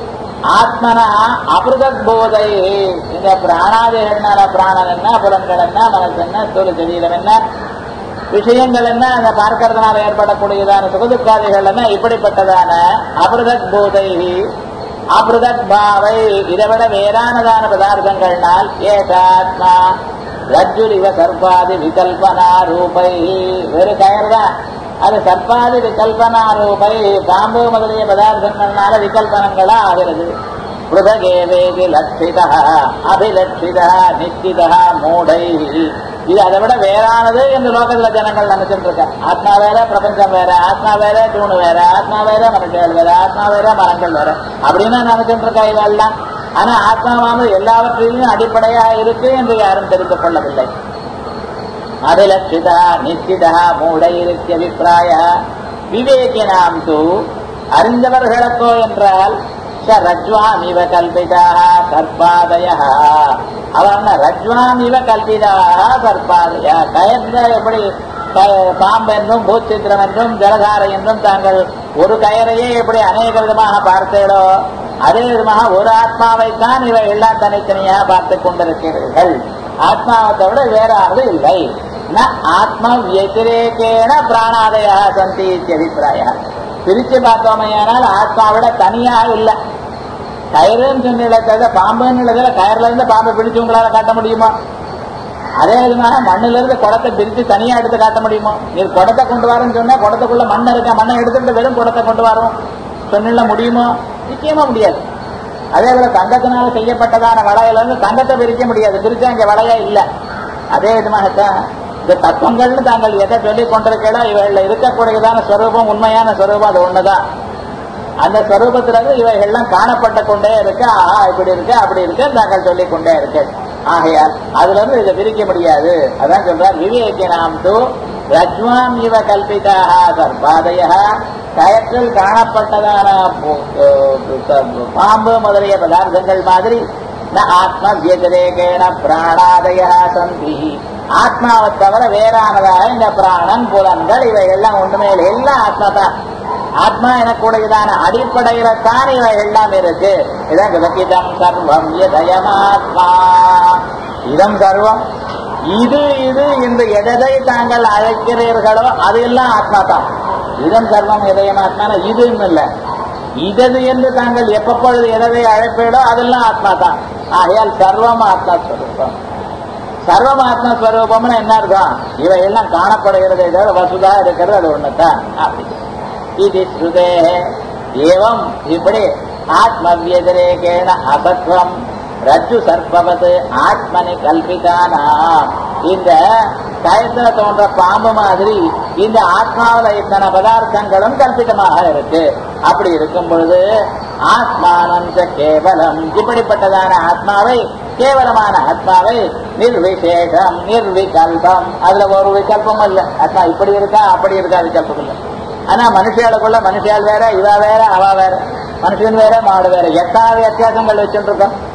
ஆத்மனா அபிருதத் போதை இந்த பிராணாதிகள்னால பிராணன் என்ன புலன்கள் என்ன மனசு என்ன ஸ்தூல சரீரம் என்ன விஷயங்கள் என்ன அந்த பார்க்கறதுனால ஏற்படக்கூடியதான சுகதுக்காதிகள் என்ன இப்படிப்பட்டதான அபிருதத் போதை அபிருதத் பாவை இதை விட வேறானதான பதார்த்தங்கள்னால் ஏகாத்மா ரஜ்ஜுலிவ சர்பாதி விகல்பனா ரூபை வெறு கயர் தான் அது சர்ப்பாதி விகல்பனா ரூபை பாம்பு முதலிய பதார்த்தங்கள்னால விகல்பனங்களா ஆகிறது பிருதகேவேதி லட்சிதா அபிலட்சிதா நிச்சிதா மூடை இது அதை விட வேறானது என்று லோகத்துல ஜனங்கள் நினைச்சிட்டு இருக்க ஆத்மா வேற பிரபஞ்சம் வேற ஆத்மா வேற தூணு வேற ஆத்மா வேற மரங்கள் வேற ஆத்மா வேற மரங்கள் வேற அப்படின்னு நினைச்சிட்டு இருக்கா இதெல்லாம் ஆனா ஆத்மாவானது எல்லாவற்றிலும் அடிப்படையா இருக்கு என்று யாரும் தெரிந்து கொள்ளவில்லை அபிலட்சிதா நிச்சிதா மூடை இருக்கு அபிப்பிராய விவேகினாம் தூ அறிந்தவர்களுக்கோ என்றால் ரஜ்வாமிவ கல்பிதா சர்பாதய அவன் ரஜ்வாமிவ கல்பிதா சர்பாதய கயர்ந்த எப்படி பாம்பு என்றும் பூச்சித்திரம் என்றும் ஜலதாரை என்றும் தாங்கள் ஒரு கயரையே எப்படி அநேக விதமாக பார்த்தேடோ அதே விதமாக ஒரு ஆத்மாவைத்தான் இவை எல்லாம் தனித்தனியாக பார்த்து கொண்டிருக்கிறீர்கள் ஆத்மாவை தவிர வேறானது இல்லை ந ஆத்ம வத்திரேகேன பிராணாதயா சந்தி அபிப்பிராய பிரிச்சு பார்த்தோமையானால் ஆத்மாவிட தனியாக இல்லை கயிறுன்னு சொன்ன பாம்புன்னு இல்லதில்ல கயிறுல இருந்து பாம்பை பிடிச்சு உங்களால காட்ட முடியுமா அதே விதமாக மண்ணுல இருந்து குடத்தை பிரித்து தனியா எடுத்து காட்ட முடியுமா நீ குடத்தை கொண்டு வரேன்னு சொன்னா குடத்துக்குள்ள மண் இருக்க மண்ணை எடுத்துட்டு வெறும் குடத்தை கொண்டு வரும் சொன்ன முடியுமோ நிச்சயமா முடியாது அதே போல தங்கத்தினால செய்யப்பட்டதான வளையல இருந்து தங்கத்தை பிரிக்க முடியாது பிரிச்சா இங்க வளையா இல்ல அதே விதமாகத்தான் இந்த தத்துவங்கள்னு தாங்கள் எதை சொல்லிக் கொண்டிருக்கீங்களோ இவைகள்ல இருக்கக்கூடியதான ஸ்வரூபம் உண்மையான ஸ்வரூபம் அது ஒண்ணுதான் அந்த ஸ்வரூபத்திலிருந்து இவைகள்லாம் காணப்பட்டு கொண்டே இருக்கு ஆஹா இப்படி இருக்கு அப்படி இருக்கு தாங்கள் சொல்லிக் கொண்டே இருக்கு ஆகையால் அதுல இருந்து இதை பிரிக்க முடியாது அதான் சொல்றார் விவேகினாம் தூ ரஜ்வாம் இவ கல்பிதாக சர்பாதய கயற்றில் காணப்பட்டதான பாம்பு முதலிய பதார்த்தங்கள் மாதிரி ஆத்ம வியதிரேகேன பிராணாதய சந்தி ஆத்மாவை தவிர வேறானதாக இந்த பிராணன் புலன்கள் இவைகள்லாம் ஒன்றுமே இல்லை எல்லாம் ஆத்மா தான் ஆத்மா எனக்கூடியதான அடிப்படையில தான் இவை எல்லாம் இருக்கு இதான் விதக்கிதம் சர்வம் எதயமாத்மா இதம் சர்வம் இது இது இந்த எதை தாங்கள் அழைக்கிறீர்களோ அது எல்லாம் ஆத்மா தான் இதம் சர்வம் இதயமாத்மான இதுன்னு இல்லை இதது என்று தாங்கள் எப்பப்பொழுது எதை அழைப்பீடோ அதெல்லாம் ஆத்மா தான் ஆகையால் சர்வம் ஆத்மா ஸ்வரூபம் சர்வம் ஆத்மா ஸ்வரூபம்னு என்ன அர்த்தம் இவை எல்லாம் காணப்படுகிறது ஏதாவது வசுதா இருக்கிறது அது ஒண்ணுதான் அப்படி இது ஸ்ருதே ஏவம் இப்படி ஆத்ம வியதிரேகேண அசத்வம் ரஜ்ஜு சர்பவது ஆத்மனி கல்பிதானா இந்த கயத்துல தோன்ற பாம்பு மாதிரி இந்த ஆத்மாவில இத்தனை பதார்த்தங்களும் கல்பிதமாக இருக்கு அப்படி இருக்கும் பொழுது ஆத்மானந்த கேவலம் இப்படிப்பட்டதான ஆத்மாவை கேவலமான ஆத்மாவை நிர்விசேஷம் நிர்விகல்பம் அதுல ஒரு விகல்பமும் இல்லை ஆத்மா இப்படி இருக்கா அப்படி இருக்கா விகல்பம் இல்லை ஆனா மனுஷியாளுக்குள்ள மனுஷியால் வேற இவா வேற அவ வேற மனுஷன் வேற மாடு வேற எத்தனை வித்தியாசங்கள் வச்சுட்டு இருக்கோம்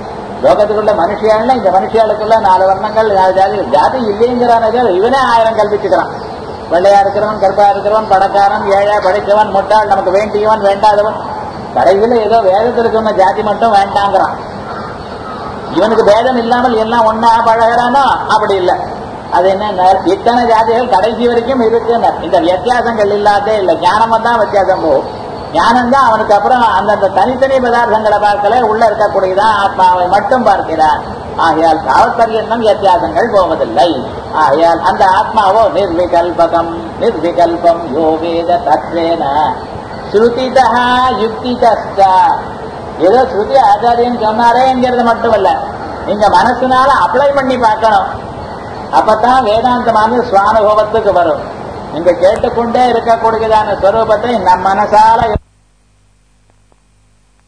லோகத்துக்குள்ள மனுஷியால இந்த மனுஷியாளுக்குள்ள நாலு வர்ணங்கள் நாலு ஜாதி ஜாதி இல்லைங்கிறானே இவனே ஆயிரம் கல்பிச்சுக்கிறான் வெள்ளையா இருக்கிறவன் கருப்பா இருக்கிறவன் பணக்காரன் ஏழை படித்தவன் முட்டாள் நமக்கு வேண்டியவன் வேண்டாதவன் கடைசியில ஏதோ வேதத்தில் சொன்ன ஜாதி மட்டும் வேண்டாங்கிறான் இவனுக்கு பேதம் இல்லாமல் எல்லாம் ஒன்னா பழகிறானோ அப்படி இல்லை அது என்ன இத்தனை ஜாதிகள் கடைசி வரைக்கும் இருக்கு இந்த வித்தியாசங்கள் இல்லாதே இல்லை ஞானம் தான் வித்தியாசம் போகும் ஞானம் தான் அவனுக்கு அப்புறம் அந்தந்த தனித்தனி பதார்த்தங்களை பார்க்கல உள்ள இருக்கக்கூடியதான் ஆத்மாவை மட்டும் பார்க்கிறான் ஆகையால் தாவத்தரியன்னம் வித்தியாசங்கள் போவதில்லை ஆகையால் அந்த ஆத்மாவோ நிர்விகல்பகம் நிர்விகல்பம் யோ வேத தத்வேன ஸ்ருதிதா யுக்திதஸ்தா ஏதோ ஸ்ருதி ஆச்சாரியன் சொன்னாரேங்கிறது மட்டும் இல்ல நீங்க மனசுனால அப்ளை பண்ணி பார்க்கணும் அப்பதான் வேதாந்தமான சுவானுபவத்துக்கு வரும் நீங்க கேட்டுக்கொண்டே இருக்கக்கூடியதான ஸ்வரூபத்தை நம் மனசால